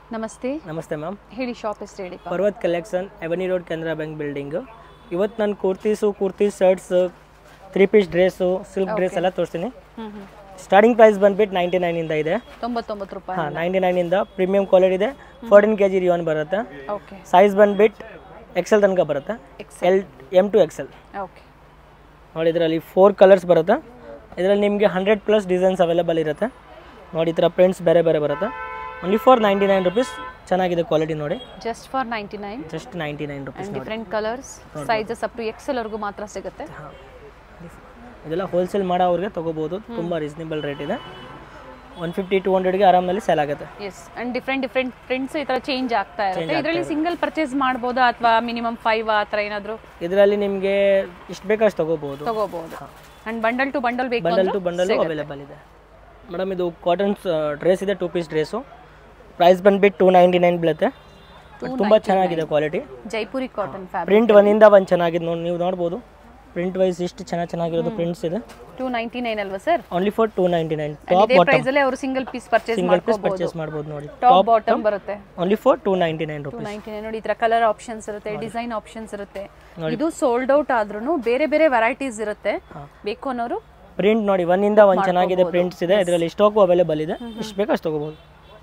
ನಮಸ್ತೆ ನಮಸ್ತೆ ಮ್ಯಾಮ್ ಹೇಳಿ ಶಾಪ್ ಹೆಸರು ಹೇಳಿ Parvath collection avenue road Canara bank building ಇವತ್ತು ನಾನು kurtis kurti shirts three piece dress silk dress ಎಲ್ಲ ತೋರಿಸ್ತೀನಿ ಹ್ಮ್ ಹ್ಮ್ ಸ್ಟಾರ್ಟಿಂಗ್ ಪ್ರೈಸ್ ಬಂದ್ಬಿಟ್ಟು ನೈಂಟಿ ನೈನಿಂದ ಇದೆ ತೊಂಬತ್ತೊಂಬತ್ತು ರೂಪಾಯಿ ಹಾಂ ನೈಂಟಿ ನೈನಿಂದ ಪ್ರೀಮಿಯಂ ಕ್ವಾಲಿಟಿ ಇದೆ ಫೋರ್ಟೀನ್ ಕೆ ಜಿ ರಿಯೋನ್ ಬರುತ್ತೆ ಓಕೆ ಸೈಜ್ ಬಂದ್ಬಿಟ್ಟು ಎಕ್ಸೆಲ್ ತನಕ ಬರುತ್ತೆ L M to XL okay ನೋಡಿ ಇದರಲ್ಲಿ ಫೋರ್ ಕಲರ್ಸ್ ಬರುತ್ತೆ ಇದರಲ್ಲಿ ನಿಮಗೆ ಹಂಡ್ರೆಡ್ ಪ್ಲಸ್ ಡಿಸೈನ್ಸ್ ಅವೈಲೇಬಲ್ ಇರುತ್ತೆ ನೋಡಿ ಈ ಥರ ಪ್ರಿಂಟ್ಸ್ ಬೇರೆ ಬೇರೆ ಬರುತ್ತೆ only for ninety nine rupees ಚೆನ್ನಾಗಿದೆ ಕ್ವಾಲಿಟಿ ನೋಡಿ just for ninety nine just ninety nine rupees and different colours sizes up to ಎಕ್ಸೆಲ್ವರೆಗೂ ಮಾತ್ರ ಸಿಗುತ್ತೆ ಇದೆಲ್ಲ ಹೋಲ್ಸೇಲ್ ಮಾಡೋ ಅವ್ರಿಗೆ ತೊಗೋಬೋದು ತುಂಬ ರೀಸನೇಬಲ್ ರೇಟ್ ಇದೆ ಒನ್ ಫಿಫ್ಟಿ ಟು ಹಂಡ್ರೆಡ್ಗೆ ಆರಾಮಲ್ಲಿ ಸೇಲ್ ಆಗುತ್ತೆ yes and different different prints ಈ ಥರ ಚೇಂಜ್ ಆಗ್ತಾ ಇರುತ್ತೆ ಇದರಲ್ಲಿ ಸಿಂಗಲ್ ಪರ್ಚೇಸ್ ಮಾಡ್ಬೋದಾ ಅಥವಾ ಮಿನಿಮಮ್ ಫೈವ್ ಆ ಥರ ಏನಾದರೂ ಇದರಲ್ಲಿ ನಿಮಗೆ ಇಷ್ಟು ಬೇಕಷ್ಟು ತೊಗೋಬೋದು ತಗೋಬಹುದು ಆ್ಯಂಡ್ ಬಂಡಲ್ ಟು ಬಂಡಲ್ ಬೇಕು ಬಂಡಲ್ ಟು ಬಂಡಲ್ ಅವೈಲೇಬಲ್ ಇದೆ ಮೇಡಮ್ ಇದು ಕಾಟನ್ ಡ್ರೆಸ್ ಇದೆ ಟೂ ಪೀಸ್ ಡ್ರೆಸ್ಸು ಪ್ರೈಸ್ ಬಂದ್ಬಿಟ್ಟು ಟೂ ನೈಂಟಿ ನೈನ್ ಬೀಳುತ್ತೆ ತುಂಬ ಚೆನ್ನಾಗಿದೆ quality Jaipuri cotton fabric print ಒಂದಿಂದ ಒಂದು ಚೆನ್ನಾಗಿದೆ ನೋಡಿ ನೀವು ನೋಡ್ಬೋದು ಪ್ರಿಂಟ್ ವೈಸ್ ಇಷ್ಟು ಚೆನ್ನಾಗಿ ಚೆನ್ನಾಗಿರೋದು ಪ್ರಿಂಟ್ಸ್ ಇದೆ ಟೂ ನೈಂಟಿ ನೈನ್ ಅಲ್ವಾ sir only for two ninety nine top ಇದೇ ಪ್ರೈಸ್ ಅಲ್ಲೇ ಅವರು single piece purchase single piece ಮಾಡ್ಕೋಬಹುದು ಪರ್ಚೇಸ್ ಮಾಡ್ಬೋದು ನೋಡಿ ಟಾಪ್ ಬಾಟಮ್ ಬರುತ್ತೆ only for two ninety nine two rupees ninety nine ನೋಡಿ ಈ ಥರ ಕಲರ್ ಆಪ್ಷನ್ಸ್ ಇರುತ್ತೆ ಡಿಸೈನ್ ಆಪ್ಷನ್ಸ್ ಇರುತ್ತೆ ಇದು ಸೋಲ್ಡ್ ಔಟ್ ಆದ್ರೂ ಬೇರೆ ಬೇರೆ ವೆರೈಟೀಸ್ ಇರುತ್ತೆ ಬೇಕು ಅನ್ನೋರು ಪ್ರಿಂಟ್ ನೋಡಿ ಒಂದಿಂದ ಒಂದು ಚೆನ್ನಾಗಿದೆ ಪ್ರಿಂಟ್ಸ್ ಇದೆ ಇದರಲ್ಲಿ ಸ್ಟಾಕು ಅವೈಲೇಬಲ್ ಇದೆ ಇಷ್ಟು ಬೇಕಷ್ಟು ತೊಗೋಬೋದು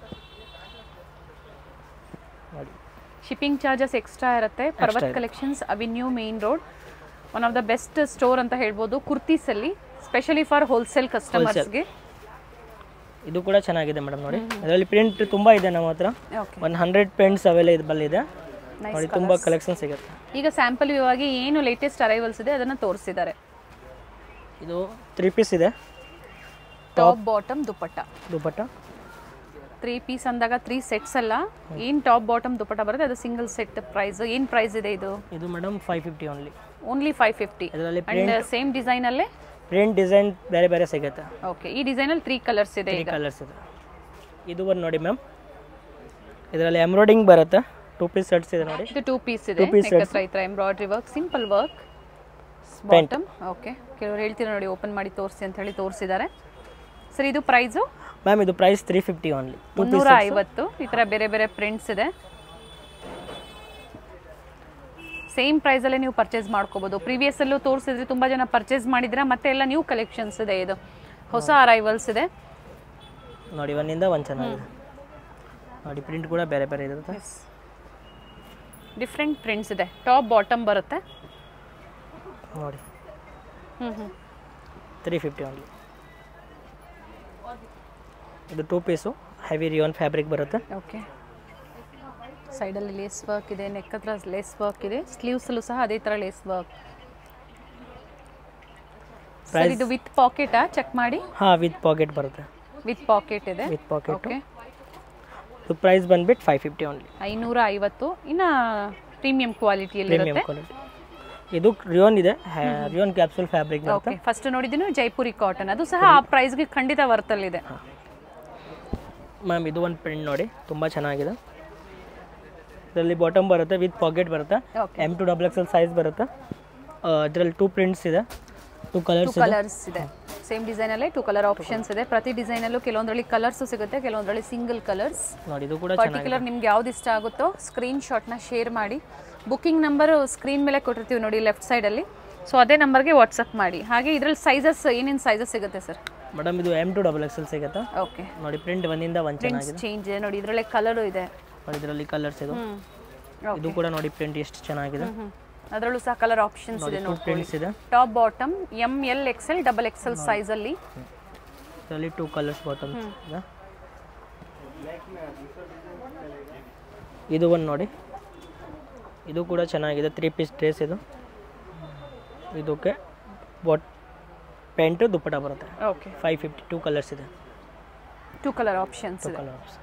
ನೋಡಿ ಶಿಪ್ಪಿಂಗ್ ಚಾರ್ಜಸ್ ಎಕ್ಸ್ಟ್ರಾ ಇರುತ್ತೆ Parvath collections avenue main road one of the best store ಅಂತ ಹೇಳ್ಬೋದು ಕುರ್ತೀಸಲ್ಲಿ ಸ್ಪೆಷಲಿ ಫಾರ್ ಹೋಲ್ಸೇಲ್ ಕಸ್ಟಮರ್ಸ್ಗೆ ಇದು ಕೂಡ ಚೆನ್ನಾಗಿದೆ ಮೇಡಮ್ ನೋಡಿ ಅದರಲ್ಲಿ ಪ್ರಿಂಟ್ ತುಂಬ ಇದೆ ನಮ್ಮ ಹತ್ರ ಓಕೆ ಒಂದು ಹಂಡ್ರೆಡ್ ಪ್ರಿಂಟ್ಸ್ ಅವೈಲೇಬಲ್ ಇದೆ ನೈಸ್ ನೋಡಿ ತುಂಬ ಕಲೆಕ್ಷನ್ ಸಿಗುತ್ತೆ ಈಗ ಸ್ಯಾಂಪಲ್ ಇವಾಗಿ ಏನು ಲೇಟೆಸ್ಟ್ ಅರೈವಲ್ಸ್ ಇದೆ ಅದನ್ನು ತೋರಿಸಿದ್ದಾರೆ ಇದು ತ್ರೀ ಪೀಸ್ ಇದೆ top bottom dupatta dupatta three piece ಅಂದಾಗ ತ್ರೀ ಸೆಟ್ಸ್ ಅಲ್ಲ ಏನು ಟಾಪ್ ಬಾಟಮ್ ದುಪ್ಪಟ್ಟ ಬರುತ್ತೆ ಅದು ಸಿಂಗಲ್ ಸೆಟ್ ಪ್ರೈಸ್ ಏನು ಪ್ರೈಸ್ ಇದೆ ಇದು ಇದು madam five fifty only only five fifty ಇದರಲ್ಲಿ ಅಂಡ್ ಸೇಮ್ ಡಿಸೈನ್ ಅಲ್ಲೇ ಪ್ರಿಂಟ್ ಡಿಸೈನ್ ಬೇರೆ ಬೇರೆ ಸಿಗುತ್ತೆ ಓಕೆ ಈ ಡಿಸೈನ್ ಅಲ್ಲಿ ತ್ರೀ ಕಲರ್ಸ್ ಇದೆ ತ್ರೀ ಈಗ ಕಲರ್ಸ್ ಇದೆ ಇದು ಒಂದು ನೋಡಿ ಮ್ಯಾಮ್ ಇದರಲ್ಲಿ ಎಂಬ್ರಾಯ್ಡಿಂಗ್ ಬರುತ್ತೆ ಟೂ ಪೀಸ್ ಸೆಟ್ಸ್ ಇದೆ ನೋಡಿ ಇದು ಟೂ ಪೀಸ್ ಇದೆ piece ನೆಕ್ ಹತ್ರ ಈ ಥರ embroidery work simple work bottom okay ಕೆಲವರು ಹೇಳ್ತೀರಾ ನೋಡಿ ಓಪನ್ ಮಾಡಿ ತೋರಿಸಿ ಅಂತ ಹೇಳಿ ತೋರಿಸಿದ್ದಾರೆ ಸರ್ ಇದು ಪ್ರೈಸು ಮ್ಯಾಮ್ ಇದು price three fifty only two ಮುನ್ನೂರ ಐವತ್ತು ಈ ಥರ ಬೇರೆ ಬೇರೆ ಪ್ರಿಂಟ್ಸ್ ಇದೆ ಸೇಮ್ ಪ್ರೈಸಲ್ಲೇ ನೀವು ಪರ್ಚೇಸ್ ಮಾಡ್ಕೋಬೋದು ಪ್ರೀವಿಯಸ್ಸಲ್ಲೂ ತೋರಿಸಿದ್ರೆ ತುಂಬ ಜನ ಪರ್ಚೇಸ್ ಮಾಡಿದ್ರೆ ಮತ್ತೆ ಎಲ್ಲ ನ್ಯೂ ಕಲೆಕ್ಷನ್ಸ್ ಇದೆ ಇದು ಹೊಸ ಅರೈವಲ್ಸ್ ಇದೆ ನೋಡಿ ಒಂದಿಂದ ಒಂದು ಚೆನ್ನಾಗಿದೆ ನೋಡಿ ಪ್ರಿಂಟ್ ಕೂಡ ಬೇರೆ ಬೇರೆ ಇರುತ್ತೆ ಡಿಫ್ರೆಂಟ್ ಪ್ರಿಂಟ್ಸ್ ಇದೆ ಟಾಪ್ ಬಾಟಮ್ ಬರುತ್ತೆ ನೋಡಿ ಹ್ಞೂ ಹ್ಞೂ ತ್ರೀ ಫಿಫ್ಟಿ ಓನ್ಲಿ ಇದು two piece heavy rayon fabric ಬರುತ್ತೆ ಓಕೆ ಸೈಡಲ್ಲಿ ಲೇಸ್ ವರ್ಕ್ ಇದೆ ನೆಕ್ ಹತ್ರ ಲೇಸ್ ವರ್ಕ್ ಇದೆ ಸ್ಲೀವ್ಸಲ್ಲೂ ಸಹ ಅದೇ ಥರ ಲೇಸ್ ವರ್ಕ್ ಸರ್ ಇದು ವಿತ್ ಪಾಕೆಟಾ ಚೆಕ್ ಮಾಡಿ ಹಾಂ ವಿತ್ ಪಾಕೆಟ್ ಬರುತ್ತೆ ವಿತ್ ಪಾಕೆಟ್ ಇದೆ ವಿತ್ ಪಾಕೆಟ್ ಓಕೆ ಇದು ಪ್ರೈಸ್ ಬಂದ್ಬಿಟ್ಟು ಫೈವ್ ಫಿಫ್ಟಿ ಓನ್ಲಿ ಐನೂರ ಐವತ್ತು ಇನ್ನು ಪ್ರೀಮಿಯಂ ಕ್ವಾಲಿಟಿಯಲ್ಲಿ ಪ್ರೀಮಿಯಂ ಇರುತ್ತೆ ಕ್ವಾಲಿಟಿ ಇದು ರಿಯೋನ್ ಇದೆ ರಿಯೋನ್ ಕ್ಯಾಪ್ಸೂಲ್ ಫ್ಯಾಬ್ರಿಕ್ ಬರುತ್ತೆ ಓಕೆ ಫಸ್ಟ್ ನೋಡಿದ್ದೀನಿ ಜೈಪುರಿ ಕಾಟನ್ ಅದು ಸಹ ಆ ಪ್ರೈಸ್ಗೆ ಖಂಡಿತ ವರ್ತಲ್ಲಿದೆ ಮ್ಯಾಮ್ ಇದು ಒಂದು ಪ್ರಿಂಟ್ ನೋಡಿ ತುಂಬ ಚೆನ್ನಾಗಿದೆ ಇದರಲ್ಲಿ ಬಾಟಮ್ ಬರುತ್ತೆ ವಿತ್ ಪಾಕೆಟ್ ಬರುತ್ತೆ okay M to double Excel size ಬರುತ್ತೆ ಇದರಲ್ಲಿ ಟೂ ಪ್ರಿಂಟ್ಸ್ ಇದೆ ಟೂ ಟೂ ಕಲರ್ಸ್ ಇದೆ ಕಲರ್ಸ್ ಇದೆ ಸೇಮ್ ಡಿಸೈನಲ್ಲೇ ಟೂ ಕಲರ್ ಆಪ್ಷನ್ಸ್ ಇದೆ ಪ್ರತಿ ಡಿಸೈನಲ್ಲೂ ಕೆಲವೊಂದರಲ್ಲಿ ಕಲರ್ಸು ಸಿಗುತ್ತೆ ಕೆಲವೊಂದರಲ್ಲಿ ಸಿಂಗಲ್ ಕಲರ್ಸ್ ನೋಡಿ ಇದು ಕೂಡ ಚೆನ್ನಾಗಿದೆ ಪರ್ಟಿಕ್ಯುಲರ್ ನಿಮ್ಗೆ ಯಾವ್ದು ಇಷ್ಟ ಆಗುತ್ತೋ ಸ್ಕ್ರೀನ್ ಶಾಟ್ನ ಶೇರ್ ಮಾಡಿ ಬುಕ್ಕಿಂಗ್ ನಂಬರು ಸ್ಕ್ರೀನ್ ಮೇಲೆ ಕೊಟ್ಟಿರ್ತೀವಿ ನೋಡಿ ಲೆಫ್ಟ್ ಸೈಡಲ್ಲಿ ಸೊ ಅದೇ ನಂಬರ್ಗೆ ವಾಟ್ಸಪ್ ಮಾಡಿ ಹಾಗೆ ಇದ್ರಲ್ಲಿ ಸೈಜಸ್ ಏನೇನು ಸೈಜಸ್ ಸಿಗುತ್ತೆ ಸರ್ ಮೇಡಮ್ ಇದು ಎಮ್ ಟು ಡಬಲ್ ಎಕ್ಸೆಲ್ ಸಿಗುತ್ತೆ ಓಕೆ ನೋಡಿ ಪ್ರಿಂಟ್ ಒಂದಿಂದ ಒಂದು ಪ್ರಿಂಟ್ಸ್ ಚೆನ್ನಾಗಿದೆ ಚೇಂಜ್ ಇದೆ ನೋಡಿ ಇದರಲ್ಲೇ ಕಲರು ಇದೆ ನೋಡಿ ಇದರಲ್ಲಿ ಕಲರ್ಸ್ ಇದು ಹ್ಞೂ ಇದು ಕೂಡ ನೋಡಿ ಪ್ರಿಂಟ್ ಎಷ್ಟು ಚೆನ್ನಾಗಿದೆ ಹ್ಞೂ ಅದರಲ್ಲೂ ಸಹ ಕಲರ್ ಆಪ್ಷನ್ಸ್ ಇದೆ ಟೂ ನೋಡಿ ಪ್ರಿಂಟ್ಸ್ ಇದೆ top bottom M L XL double XL ಸೈಜಲ್ಲಿ ಇದರಲ್ಲಿ ಟೂ ಕಲರ್ಸ್ ಬಾಟಮ್ಸ್ ಇದೆ ಇದು ಒಂದು ನೋಡಿ ಇದು ಕೂಡ ಚೆನ್ನಾಗಿದೆ ತ್ರೀ ಪೀಸ್ ಡ್ರೆಸ್ ಇದು ಇದಕ್ಕೆ ಬಾಟ್ ಪ್ಯಾಂಟು ದುಪ್ಪಟ ಬರುತ್ತೆ okay five fifty two colours ಇದೆ ಟೂ ಕಲರ್ ಆಪ್ಷನ್ಸ್ ಟೂ ಇದೆ ಕಲರ್ಸ್